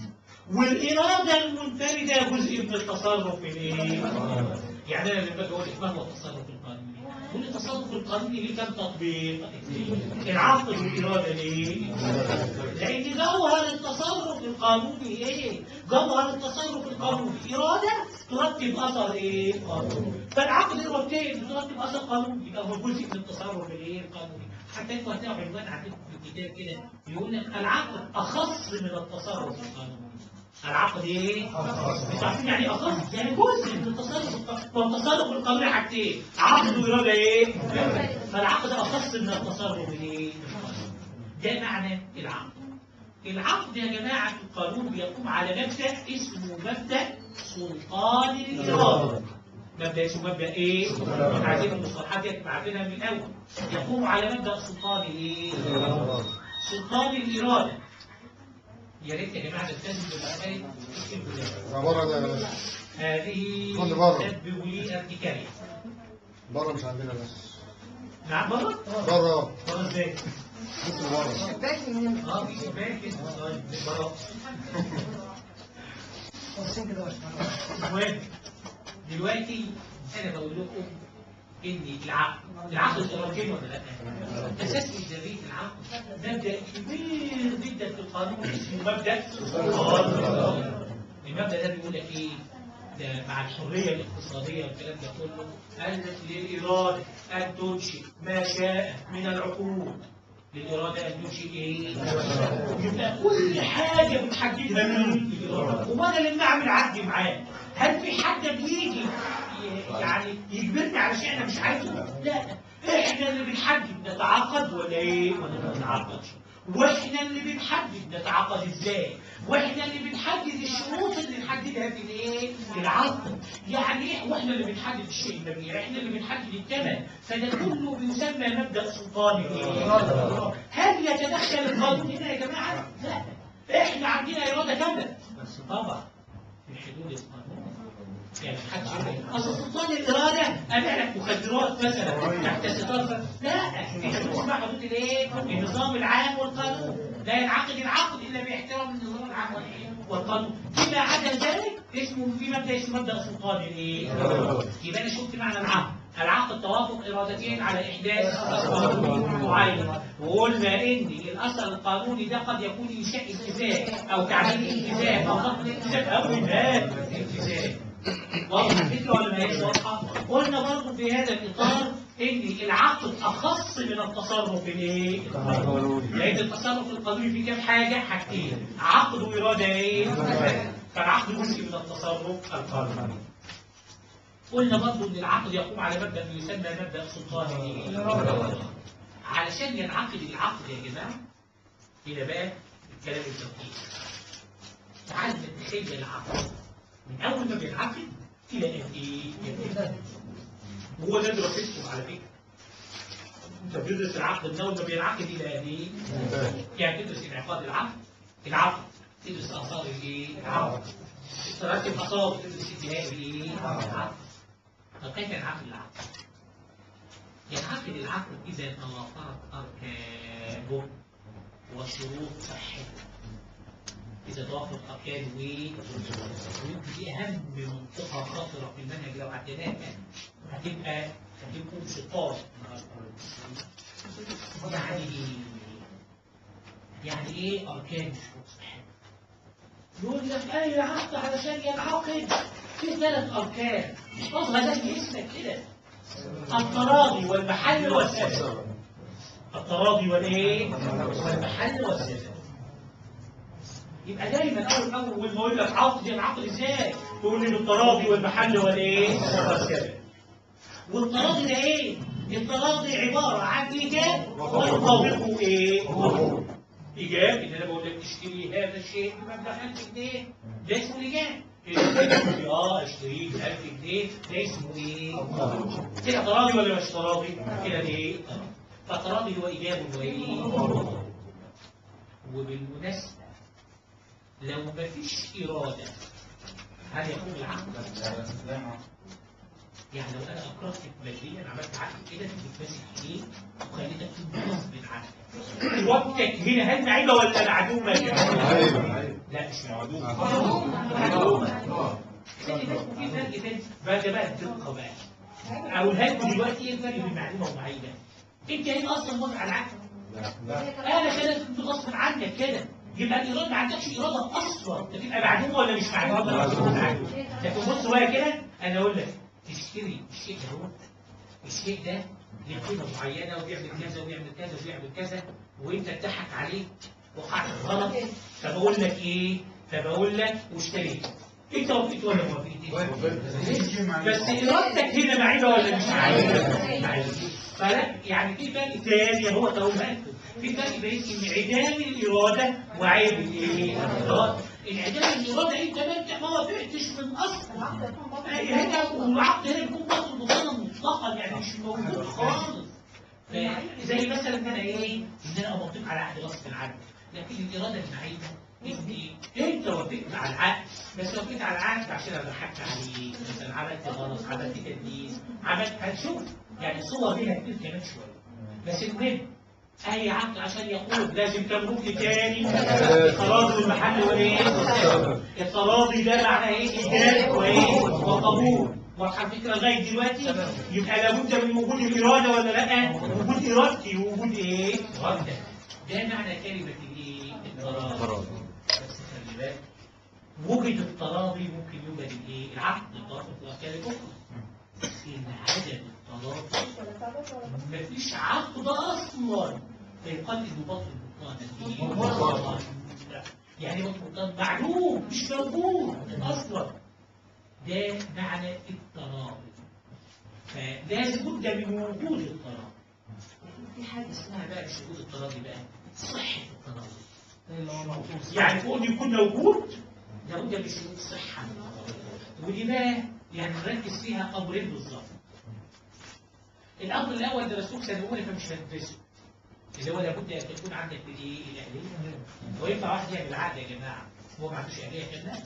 والإرادة المنفردة جزء من التصرف الايه؟ يعني أنا لما باجي أقول لك ما هو التصرف القانوني؟ يقول التصرف القانوني ليه كم تطبيق؟ العقل والإرادة ليه؟ لأن جوهر التصرف القانوني إيه؟ جوهر التصرف القانوني إرادة ترتب أثر إيه؟ قانوني فالعقل إرادتين ترتب أثر قانوني يبقى هو جزء من التصرف الإيه؟ القانوني حتى انتوا هتلاقوا عنوان عندكم في الكتاب كده يقول لك العقل أخص من التصرف القانوني العقل ايه؟ انتوا عارفين يعني ايه اخص؟ يعني جزء من التصرف الق- والتصرف القانوني حاجتين عقل واراده ايه؟ فالعقل ده اخص من التصرف الايه؟ ده معنى العقل العقد يا جماعة في القانون بيقوم على مبدأ اسمه مبدأ سلطان الإرادة مبدأ اسمه مبدأ إيه؟ احنا عايزين المصطلحات دي تبقى عارفينها من الأول يقوم على مبدأ سلطان الإيه؟ سلطان الإرادة يا ريت يا جماعة تلتزم بالمسائل اكتبوا لها. بره ده هذه كل بره. تسبب لي ارتكارية بره مش عندنا بس نعم بره؟ بره بره ازاي؟ بصوا بره اه في شباك كده طيب، بره المهم دلوقتي انا بقول لكم ان العقل العقل الارادي ولا لا؟ اساس ايجابيه العقل مبدا كبير جدا في القانون اسمه مبدا القانون. المبدا ده بيقول لك ايه؟ ده مع الحريه الاقتصاديه والكلام ده كله قال لك للاراده ان تنشئ ما شاء من العقول للإرادة أن تنشئ إيه؟ يبقى كل حاجة بتحددها مين؟ الإرادة وأنا لما أعمل عدي معاه هل في حد بيجي ي- يعني يجبرني على شيء أنا مش عايزه؟ لا إحنا اللي بنحدد نتعاقد ولا إيه؟ ولا ما نتعاقدش واحنا اللي بنحدد نتعاقد ازاي واحنا اللي بنحدد الشروط اللي نحددها في الايه في العقد يعني ايه واحنا اللي بنحدد الشيء المبيع احنا اللي بنحدد الثمن فده كله بيسمى مبدا سلطان الايه هل يتدخل القانون هنا يا جماعه لا احنا عندنا اراده كامله طبعا في حدود القانون يعني محدش يقول لك اصل سلطان الاراده ابيع لك مخدرات مثلا تحت ستار ف- لا في حدود اسمها حدود الايه؟ النظام العام والقانون لا ينعقد العقد الا باحترام النظام العام والإيه؟ والقانون فيما عدا ذلك اسمه في مبدا اسمه مبدا سلطان الايه؟ يبقى انا شفت معنى العقد العقد توافق ارادتين على احداث قانون معين وقلنا ان الاثر القانوني ده قد يكون انشاء التزام او تعديل التزام او ضبط الالتزام او انهاء الالتزام واضحه الفكره ولا ما هيش واضحه؟ قلنا برضه في هذا الاطار ان العقد اخص من التصرف الايه؟ القانوني لان التصرف القانوني فيه كام حاجه؟ حاجتين عقد واراده ايه؟ فالعقد جزء من التصرف القانوني قلنا برضه ان العقد يقوم على مبدا يسمى مبدا سلطان الايه؟ علشان ينعقد العقد يا جماعه هنا بقى الكلام التوقيت تعال نتخيل العقد من اول ما بينعقد الى ان ايه؟ ينتهي. وهو ده دراستكم على فكره انت بتدرس العقد من اول ما بينعقد الى ان ايه؟ يعني تدرس انعقاد العقد العقد تدرس اثار الايه؟ العقد ترتب اثار تدرس انتهاء الايه؟ العقد طب كيف ينعقد العقد؟ ينعقد العقد اذا توافرت اركانه وشروط صحته إذا توافق أركان و دي أهم منطقة خطرة في المنهج لو عديناها هتبقى هتبقوا شطار يعني إيه؟ يعني إيه أركان الشروط صحيح؟ يقول لك أي عقد علشان ينعقد في ثلاث أركان احفظها زي اسمك كده التراضي والمحل والسبب التراضي والإيه؟ والمحل والسبب يبقى دايما اول اول ما اقول لك عقد ينعقد ازاي تقول لي بالتراضي والمحل والايه والسبب والتراضي ده ايه التراضي عباره عن ايجاب ويطابقه ايه ايجاب ان انا بقول لك اشتري هذا الشيء بمبلغ 1000 جنيه ده اسمه ايجاب إيه؟ اه اشتريه ب 1000 جنيه ده اسمه ايه كده تراضي ولا مش تراضي كده ايه فالتراضي هو ايجاب وايه وبالمناسبه لو ما فيش إرادة هل يكون العقد؟ يعني لو أنا أكرهتك ماديا عملت عقد كده تتمسك إيه وخليتك تكون غصب عنك وقتك هنا هل معيبة ولا معدومة؟ لا مش معدومة خلي بالك في فرق تاني بقى ده بقى الدقة بقى أقولها لكم دلوقتي إيه الفرق بين معلومة ومعينة أنت هنا أصلا موافق على العقل أنا كده كنت غصب عنك كده يبقى الإرادة ما عندكش إرادة أصلا تبقى معدومة ولا مش معدومة؟ لكن بص بقى كده أنا أقول لك تشتري الشيء ده هو الشيء ده ليه قيمة معينة وبيعمل كذا وبيعمل كذا وبيعمل كذا وأنت اتضحك عليه وقعت في غلط فبقول لك إيه؟ فبقول لك واشتريت أنت وافقت ولا ما وافقتش؟ بس إرادتك هنا معيبة ولا مش معيبة؟ معيبة فلا يعني في فرق تاني هو توهمته في فرق بين انعدام الإرادة وعيب الإيه؟ الإرادة انعدام الإرادة أنت ما أنت ما وافقتش من أصل هنا والعقد هنا يكون بطل بطلة مطلقا يعني مش موجود خالص ف- زي مثلا ان انا ايه ان انا ابطيق على عقد غصب عني لكن الاراده المعينه انت انت وافقت على العقد بس وافقت على العقد عشان انا ضحكت عليك مثلا عملت غلط عملت تدليس عملت هنشوف يعني صور ليها كتير كمان شويه بس المهم اي عقد عشان يقول لازم كان ركن تاني التراضي والمحل وايه التراضي ده معناه ايه ايجاب وايه وقبول واضحه الفكره لغايه دلوقتي يبقى لابد من وجود الاراده ولا لا وجود ارادتي ووجود ايه ارادتك ده معنى كلمه الايه التراضي بس خلي بالك وجد التراضي ممكن يوجد الايه العقد التراضي في الاشكال الاخرى ان عدم التراضي مفيش عقد اصلا فيقال انه بطل بطلان يعني بطل بطلان معلوم مش موجود اصلا ده معنى التراضي فلازم بد من وجود التراضي في حاجه اسمها بقى مش وجود التراضي بقى صحه التراضي يعني كون يكون موجود لابد من شروط صحه ودي بقى يعني نركز فيها امرين بالظبط الامر الاول درسوه في سنه اولى فمش هتدرسه اللي هو لابد ان تكون عندك الايه الاهليه وينفع واحد يعمل عقد يا جماعه هو ما عندوش اهليه كده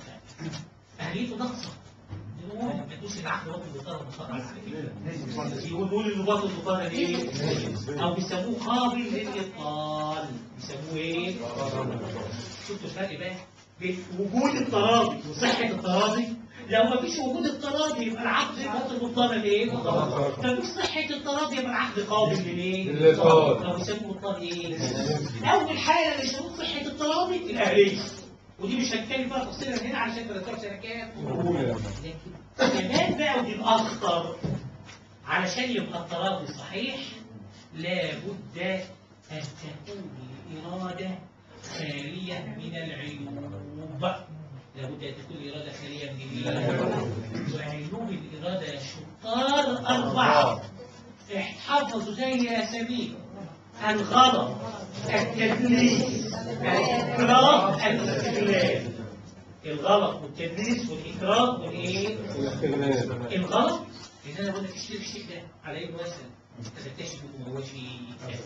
اهليته ناقصه يقول ما تدوش العقد وقت البطاله مطلقا على فكره يقول ان وقت البطاله ايه او بيسموه قابل للابطال بيسموه ايه شفتوا الفرق بقى بين وجود التراضي وصحه التراضي لو ما فيش وجود التراضي يبقى العقد وقت البطاله ايه فمش صحه التراضي يبقى العقد قابل للايه للإبطال. لو بيسموه بطال ايه اول حاجه اللي شروط صحه التراضي الاهليه ودي مش هتكلم فيها تفصيلا هنا علشان دراسات سنه كام لكن كمان بقى ودي الأخطر علشان يبقى التراضي صحيح لابد أن تكون الإرادة خالية من العيوب لابد أن تكون الإرادة خالية من العيوب وعيوب الإرادة يا شطار أربعة احفظوا زي يا سمير الغلط التدليس الإكراه الاستغلال الغلط والتدليس والإكراه والإيه؟ الغلط إن أنا بقول لك اشتري الشيء ده على إنه مثلا تكتشف إنه ما هوش كذا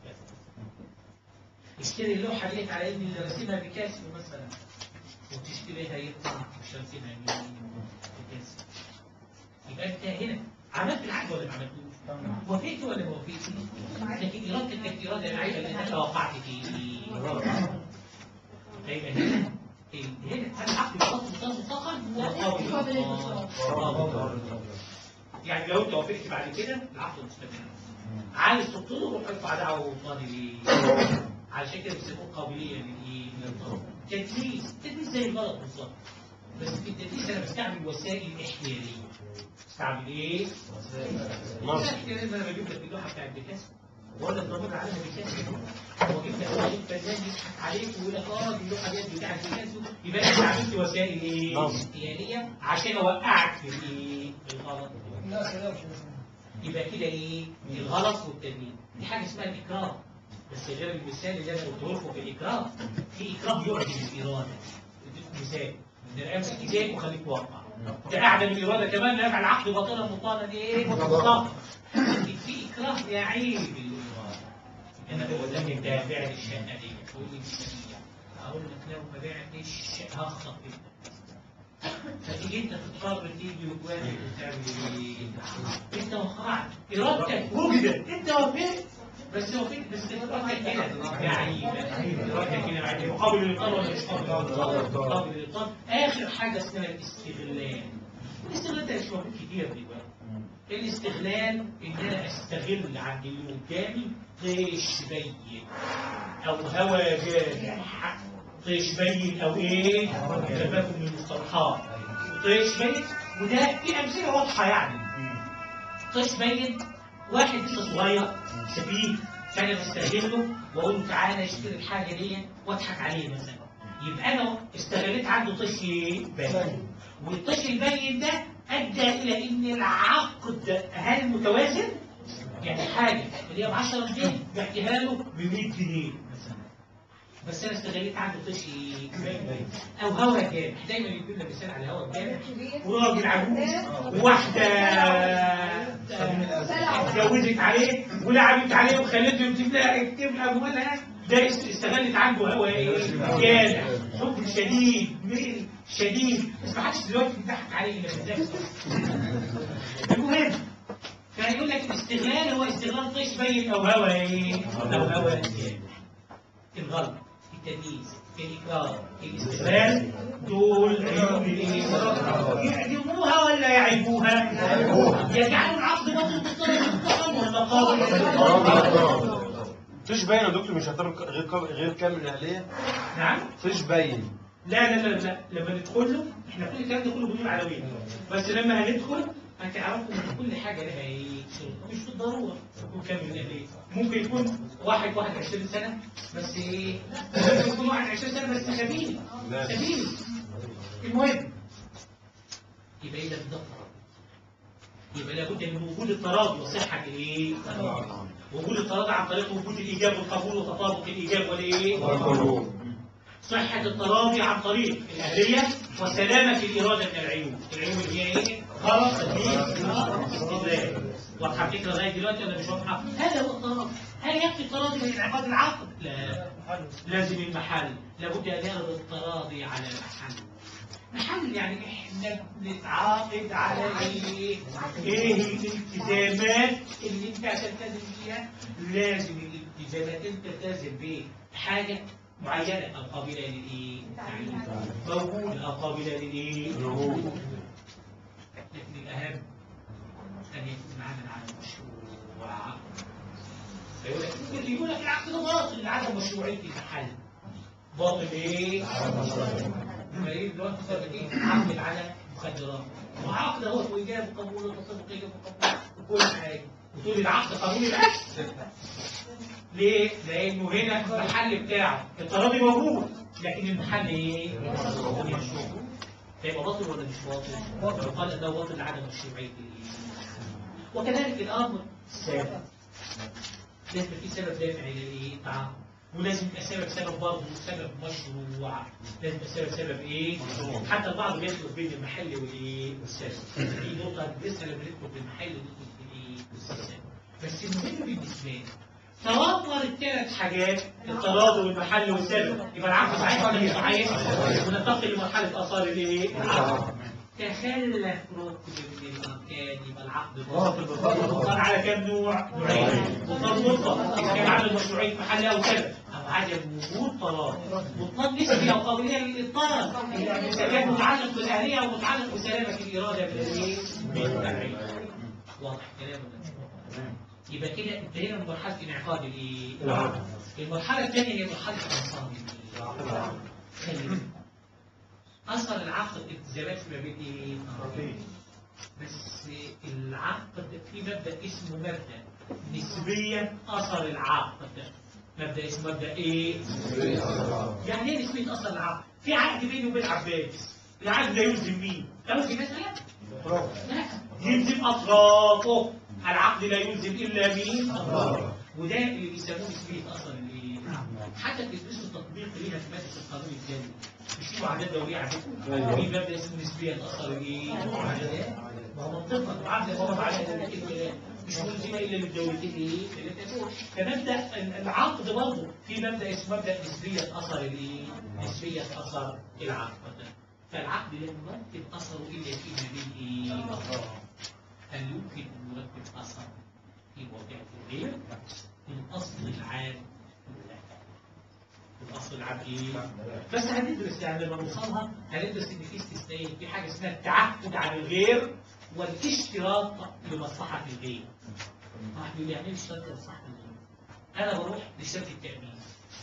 اشتري اللوحة ديت على إن اللي راسمها بيكاسو مثلا وتشتريها يطلع مش راسمها مين بيكاسو يبقى أنت هنا عملت العقد ولا ما عملتوش؟ وافقت ولا ما وافقتش؟ لكن إرادتك كانت إرادة العيبة اللي أنت توقعت فيه فيبقى هنا هنا هل العقد يخلص مطلق مطلقا ولا قابل للإطلاق؟ يعني لو انت وافقت بعد كده العقد مستمر عايز تبطله روح ارفع دعوه وطني ليه علشان كده بيسموه قابليه للايه للطلب تدليس تدليس زي الغلط بالظبط بس في التدليس انا بستعمل وسائل احتياليه بستعمل ايه؟ وسائل احتياليه انا بجيب لك اللوحه بتاعت بيكاسو ولا تدور عليها بيكاسو وجبت لك واحد فنان يضحك عليك ويقول لك اه دي اللوحه ديت بتاعت بيكاسو يبقى انت عملت وسائل ايه؟ احتياليه عشان اوقعك في الايه؟ في الغلط يبقى كده ايه الغلط والتدليل دي حاجه اسمها الاكراه بس غير المثال اللي انا قلته لكم في الاكراه في اكراه يعجب الاراده اديكم مثال من الايام ايديك وخليك واقع ده اعلى من الاراده كمان لا يفعل العقد باطلا مطالا دي ايه مطلق لكن في اكراه يعيب الاراده انا بقول لك انت بعت الشقه دي تقول لي مش اقول لك لو ما بعتش هخطب انت فتيجي انت تضطر تيجي وتواجه وتعمل ايه؟ انت وقعت ارادتك وجدت انت وافقت بس هو فكرة بس الإطار كان كده يعني الإطار كان كده يعني مقابل الإطار ولا مش قابل مقابل الإطار آخر حاجة اسمها الاستغلال الاستغلال ده مش موجود كتير دلوقتي الاستغلال ان انا استغل عند اللي قدامي طيش بين او هوى جارح طيش بين او ايه تباكم من المصطلحات طيش بين وده في امثله واضحه يعني طيش بين واحد لسه صغير سفيه فانا بستغله واقول له تعالى اشتري الحاجه دي واضحك عليه مثلا يبقى انا استغليت عنده طيش باين والطيش البين ده ادى الى ان العقد هل متوازن؟ يعني حاجه اللي هي ب 10 جنيه بعتها له ب 100 جنيه مثلا بس انا استغليت عنده طيش باين او هوا جامح دايما يجيب لنا مثال على هوا جامح وراجل عجوز وواحده اتجوزت عليه ولعبت عليه وخلته يكتب لها يكتب لها جمالها ده است- استغلت عنده هوا ايه؟ جامح حب شديد ميل شديد بس ما حدش دلوقتي بيضحك عليه الا بالذات المهم فيقول لك الاستغلال هو استغلال طيش بين او هوا ايه؟ او هوا جامح الغلط التمييز الإكراه الاستغلال دول عيوب الايه؟ يعجبوها ولا يعيبوها؟ يجعلوا العقد باطل بالطريقة الطعام ولا قابل؟ فيش باين يا دكتور مش هتعتبر غير كام- غير كامل الاهليه نعم؟ فيش باين لا لا لا لا لما ندخل له احنا كل الكلام ده كله بدون علوية بس لما هندخل هتعرفوا ان كل حاجه لها ايه شروط مش بالضروره تكون كامل الاهليه ممكن يكون واحد 21 سنه بس ايه ممكن يكون واحد 20 سنه بس سبيل سبيل المهم يبقى اذا ده التراضي يبقى لابد من وجود التراضي وصحه الايه؟ وجود التراضي عن طريق وجود الايجاب والقبول وتطابق الايجاب والايه؟ صحة التراضي عن طريق الأهلية وسلامة الإرادة من العيوب العيوب اللي هي إيه؟ غلط تدليس استدلال واضحة فكرة لغاية دلوقتي ولا مش واضحة؟ هذا هو التراضي هل يكفي التراضي من انعقاد العقد؟ لا لازم المحل لابد أن يرد التراضي على محل محل يعني احنا بنتعاقد على ايه؟ ايه الالتزامات اللي انت هتلتزم بيها؟ لازم الالتزامات انت تلتزم بحاجه معينه او قابله للايه؟ للتعيين. موجوده او قابله للايه؟ لكن الاهم ان يكون معنا العدم مشروع فيقول لك ممكن يقول لك العقد ده باطل لعدم مشروعيه المحل باطل ايه؟ الملايين دلوقتي صار ايه؟ عقد على مخدرات وعقد اهو وايجاب وقبول وتصدق ايجاب وقبول وكل حاجه وتقول العقد قانوني بس ليه؟ لانه هنا المحل بتاعه التراضي موجود لكن المحل ايه؟ مش موجود فيبقى باطل ولا مش باطل؟ لو قال ده باطل لعدم مشروعيه الايه؟ وكذلك الامر ثابت لازم في سبب دافع للايه؟ التعاقد ولازم يبقى سبب سبب برضه سبب مشروع لازم يبقى سبب سبب ايه؟ حتى البعض بيدخل بين المحل والايه؟ والسبب في نقطة لسه لما ندخل في المحل ندخل في الايه؟ والسبب بس المهم بالنسبة لي توفر الثلاث حاجات التراضي والمحل والسبب يبقى العقد صحيح ولا مش صحيح؟ وننتقل لمرحلة آثار الايه؟ تخلف ركن من الاركان يبقى العقد باطل باطل على كم نوع؟ نوعين بطلان مطلق اذا كان عدم مشروعيه محل او سبب او عدم وجود طلاق بطلان نسبي او قابليه للاضطراب اذا كان متعلق بالاهليه او متعلق بسلامه الاراده من الايه؟ من التبعيد واضح كلام ولا مش واضح؟ يبقى كده انتهينا من مرحله انعقاد الايه؟ المرحله الثانيه هي مرحله انصار خلي بالك. اثر العقد الالتزامات ما بين ايه؟ بس العقد في مبدا اسمه مبدا نسبيا اثر العقد مبدا اسمه مبدا ايه؟ يعني ايه نسبيا اثر العقد؟ في عقد بيني وبين عباس العقد ده يلزم مين؟ توفي مثلا؟ لا يلزم اطرافه العقد لا يلزم الا مين؟ اطرافه وده اللي بيسموه نسبيه اثر الايه؟ حتى بتدرسوا التطبيق ليها في ماده القانون الدولي مش في وعدات دوليه عندكم؟ في مبدا اسمه نسبيه اثر الايه؟ الوعدات ما هو منطقا معادله فرض على الدولتين مش ملزمه الا للدولتين ايه؟ فمبدا العقد برضه في مبدا اسمه مبدا نسبيه اثر الايه؟ نسبيه اثر العقد فالعقد لا يرتب اثره الا فيما بين ايه؟ هل يمكن ان يرتب اثر في مواقع الغير؟ الاصل العام الاصل العام ايه؟ بس هندرس يعني لما نوصلها هندرس ان في استثناء في حاجه اسمها التعهد عن الغير والاشتراط لمصلحه الغير. واحد يقول يعني ايه اشتراط لمصلحه الغير؟ انا بروح لشركه التامين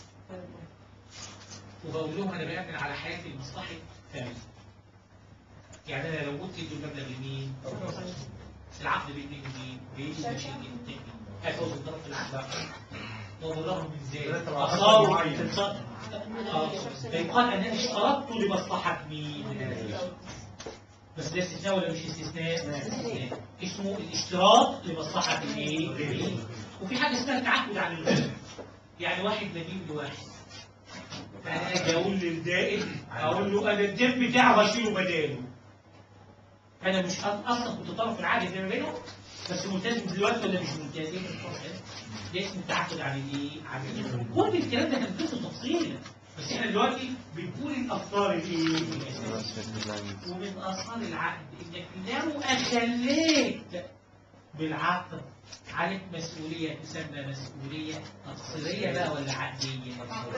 وبقول لهم انا بامن على حياتي لمصلحه فلان. يعني انا لو قلت ادوا المبلغ لمين؟ العقد بين مين ومين؟ بين شركه التامين. هيفوز الطرف العقد وبالرغم من ذلك أصابوا تنصر فيقال أنني اشترطت لمصلحة مين؟ بس ده استثناء ولا مش استثناء؟ استثناء. اسمه الاشتراط لمصلحة الايه؟ وفي حاجة اسمها التعهد عن الغير يعني واحد مدين لواحد فأنا أجي أقول للدائن أقول له أنا الدين بتاعه بشيله بداله أنا مش أ- أصلا كنت طرف العقد اللي ما بينهم بس ملتزم دلوقتي ولا مش ملتزم؟ ده اسمه التعهد عن الايه؟ عن الغير. كل الكلام ده هندرسه تفصيلا بس احنا دلوقتي بنقول الافكار الايه؟ ومن اثار العقد انك لو اخليت بالعقد عليك مسؤولية تسمى مسؤولية تقصيرية بقى ولا عقدية؟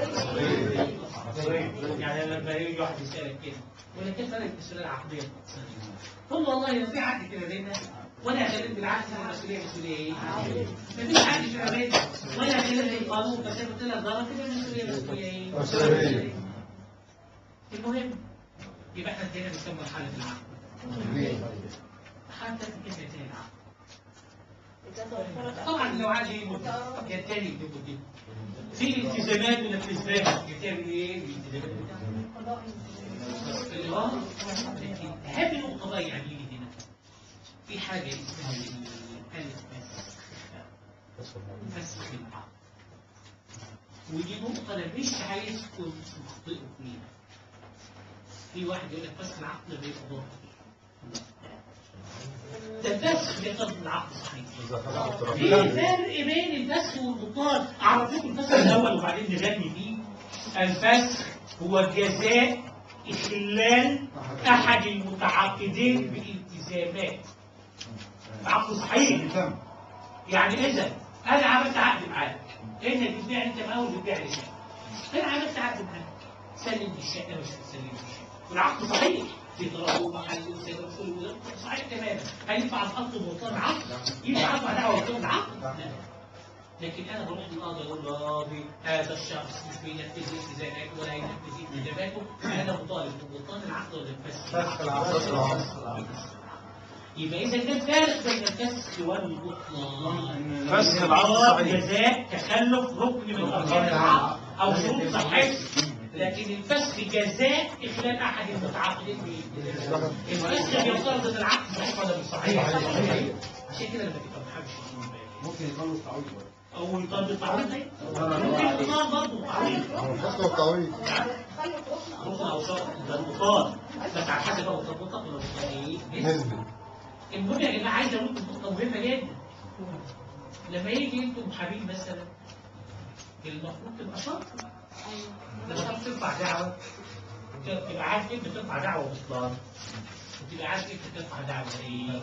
يعني لما يجي واحد يسألك كده يقول لك كيف فرق المسؤولية العقدية والتقصيرية؟ قل والله لو في عقد كده بيننا وانا اخليت بالعقد ان المسؤولية مسؤولية ايه؟ مفيش عقد كده بيننا وانا اخليت بالقانون بس انا قلت لك ضرر كده المسؤولية مسؤولية ايه؟ مسؤولية. المهم يبقى احنا انتهينا من مرحلة العقد حتى كيف ينتهي العقد طبعا لو عايز ينتهي بمدة في التزامات من الالتزامات ينتهي بايه؟ بالالتزامات بتاعته اللي هو لكن اهم نقطة بقى يعني لي هنا في حاجة اسمها الألف بس فسخ العقد ودي نقطة أنا مش عايزكم تخطئوا فيها في واحد يقول لك فسخ العقد لما يبقى ضرر ده الفسخ بيقتضي العقد صحيح في فرق بين الفسخ والبطلان اعرف لكم الفسخ الاول وبعدين نغني فيه الفسخ هو جزاء اخلال احد المتعاقدين بالالتزامات عقد صحيح يعني اذا انا عملت عقد معاك انك بتبيع انت مقاول بتبيع لي شقه انا عملت عقد معاك سلم لي الشقه مش هتسلم لي الشقه والعقد صحيح في ضرب ومحل وسيد وكل وده صحيح تماما هينفع الخط مرتبط عقد ينفع ارفع دعوه مرتبط عقد لا. لكن انا بروح للقاضي اقول له قاضي هذا الشخص مش بينفذ التزاماته ولا ينفذ التزاماته انا مطالب ببطلان العقد ولا فسخ الفسخ العقد. يبقى اذا كان فارق بين الفسخ والبطلان فسخ العقد صحيح. جزاء تخلف ركن من اركان العقد او شروط صحته لكن الفسخ جزاء اخلال احد المتعاقدين به الفسخ بيفترض ان العقد صحيح ولا مش صحيح عشان كده لما تبقى محامي ممكن يطلب تعويض او يطالب التعويض ده ممكن يطالب برضه تعويض الفصل والتعويض ركن او شرط ده المطالب بس على حسب بقى مطالب مطلق ولا مطالب ايه نسبي المهم يا جماعه عايز اقول لكم نقطه مهمه جدا لما يجي انتم محامين مثلا المفروض تبقى شرط لما تروح ترفع دعوه تبقى عارف انت ترفع دعوه بطلان وتبقى عارف انت ترفع دعوه ايه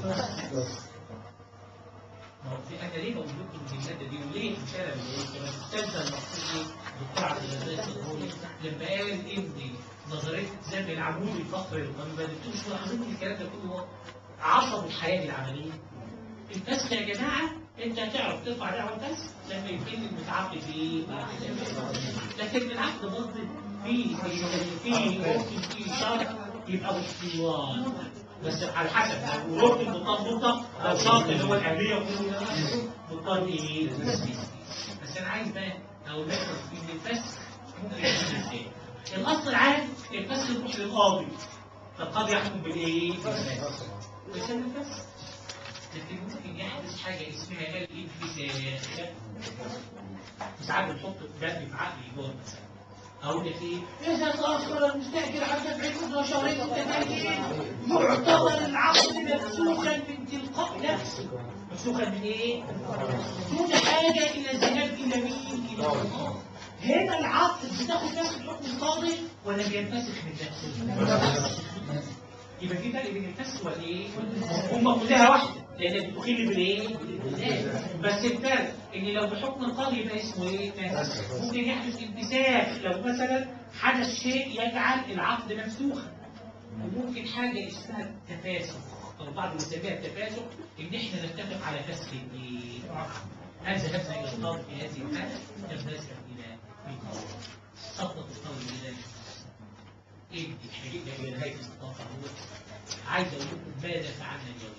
ما هو في انا ليه بقول لكم في الماده دي وليه مش انا اللي قلت بس استاذنا المقصود ايه دكتور عبد الرزاق الصدقوني لما قال ان نظريه التزام العمود الفقري القانوني انتوا مش ملاحظين ان الكلام ده كله عصب الحياه العمليه الفسخ يا جماعه انت هتعرف ترفع دعوه بس لما يكون المتعاقد ايه لكن العقد برضه في في ممكن في شرط يبقى بطلان بس على حسب لو ركن بطلان مطلق لو شرط اللي هو الأهلية وكله بطلان ايه بس انا عايز بقى اقول لكم ان الفسخ ممكن يكون ازاي الاصل العام الفسخ يروح للقاضي فالقاضي يحكم بالايه؟ بالفسخ ويسمى الفسخ لكن ممكن يحدث حاجة اسمها الانفساخ ساعات بنحط بند في عقلي جوه مثلا اقول لك ايه؟ اذا تاخر المستاجر عن دفع الاجره شهرين متتاليين يعتبر العقد مفسوخا من تلقاء نفسه مفسوخا من ايه؟ دون حاجه الى الذهاب الى مين؟ الى الله هنا العقد بتاخد نفس الحكم القاضي ولا بينفسخ من نفسه؟ يبقى في فرق بين الفس والايه؟ هم كلها واحده لانك بتخل بالايه؟ بالإمتثال. بس الفرق ان لو بحكم القاضي يبقى اسمه ايه؟ فاسد ممكن يحدث امتثال لو مثلا حدث شيء يجعل العقد مفسوخا وممكن حاجه اسمها التفاسخ او بعض يسميها التفاسخ ان احنا نتفق على فسخ الايه؟ هذا ذهبنا الى القاضي في هذه الحاله لم نذهب الى القاضي سقطت القول بذلك ايه الحقيقه الى نهايه الخطاب هو عايز اقول لكم ماذا فعلنا اليوم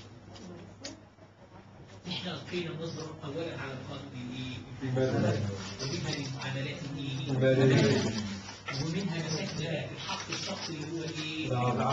احنا القينا نظره اولا على القانون الايه لماذا؟ ومنها للمعاملات الايه المالية. ومنها مسكنا الحق الشخصي اللي هو ايه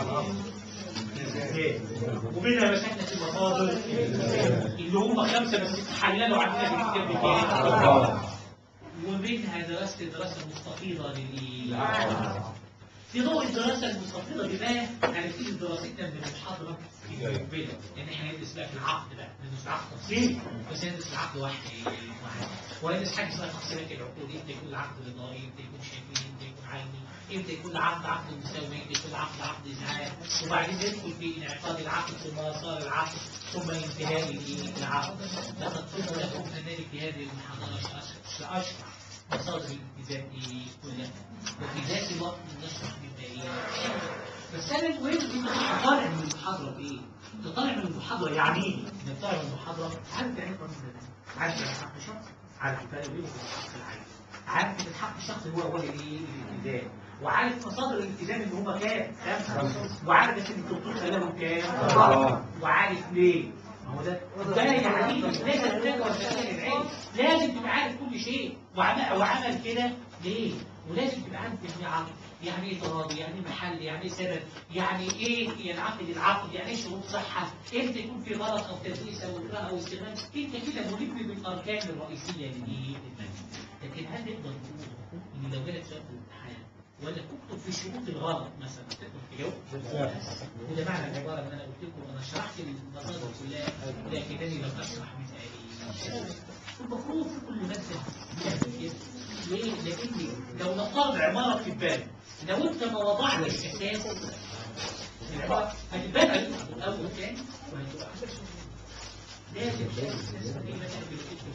ومنها مسكنا في المصادر اللي هم خمسه بس حللوا عندنا في الكتاب بكام ومنها دراسه الدراسه المستفيضه للايه في ضوء الدراسة المستفيضة بما هنبتدي دراستنا من المحاضرة المقبلة لأن احنا هندرس بقى في العقد بقى ندرس العقد تفصيل بس هندرس العقد واحد واحد وهندرس حاجة اسمها تقسيمات العقود امتى يكون العقد رضائي امتى يكون شايفين امتى يكون عيني امتى يكون العقد عقد مساوي امتى يكون العقد عقد إزعاج وبعدين ندخل في انعقاد العقد ثم صار العقد ثم انتهاء الإيه؟ العقد لقد قلت لكم أنني في هذه المحاضرة سأشرح مصادر الالتزام إيه؟ كلها وفي ذات الوقت نشرح بالتالي بس انا المهم ان انت طالع من المحاضره بايه؟ انت طالع من المحاضره يعني ايه؟ انك طالع من المحاضره عارف يعني ايه قانون الالتزام؟ عارف يعني حق الشخص؟ عارف الفرق بينه وبين الحق العام عارف ان الحق الشخصي هو هو الايه؟ الالتزام وعارف مصادر الالتزام ان هم كام؟ خمسه وعارف بس ان الدكتور خلاهم كام؟ اربعه وعارف ليه؟ ما هو ده ده يعني ليس هناك وسائل العلم لازم تبقى عارف كل شيء وعمل وعمل كده ليه؟ ولازم تبقى عارف يعني عقد يعني ايه تراضي يعني ايه محل يعني ايه سبب يعني ايه ينعقد العقد يعني ايه شروط صحه امتى يكون في غلط او تدليس او الغاء او استغلال انت كده ملم بالاركان الرئيسيه للايه؟ لكن هل نقدر نقول ان لو جالك سؤال في الامتحان ولا اكتب في شروط الغلط مثلا تقدر تجاوب؟ وده معنى العباره اللي انا قلت لكم انا شرحت المصادر كلها لكنني لم اشرح مثالي المفروض في كل ماده يعمل كده ليه؟ لان لو نفترض عماره في بالك لو انت ما وضعتش اساس العماره هتبان عليك الاول تاني وهتبقى لازم لازم ايه مثلا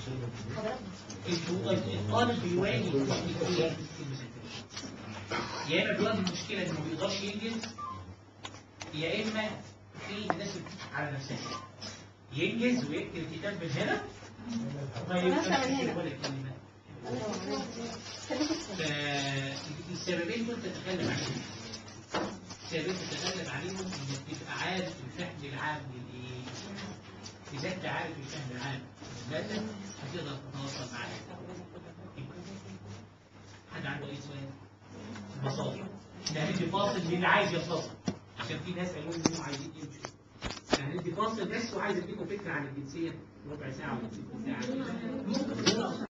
انتوا الطالب بيواجه مشكلتين يا اما بيواجه مشكله انه ما بيقدرش ينجز يا اما في ناس بتضحك على نفسها ينجز ويكتب كتاب من هنا ما يبقاش يكتب ولا كلمه فالسببين دول تتكلم عليهم السببين تتكلم عليهم انك تبقى عارف الفهم العام للايه اذا انت عارف الفهم العام للماده هتقدر تتواصل معاه حد عنده اي سؤال مصادر احنا هندي فاصل للي عايز يتصل عشان في ناس قالوا لي انهم عايزين يمشوا احنا هندي فاصل بس وعايز اديكم فكره عن الجنسيه ربع ساعه ولا ست ساعه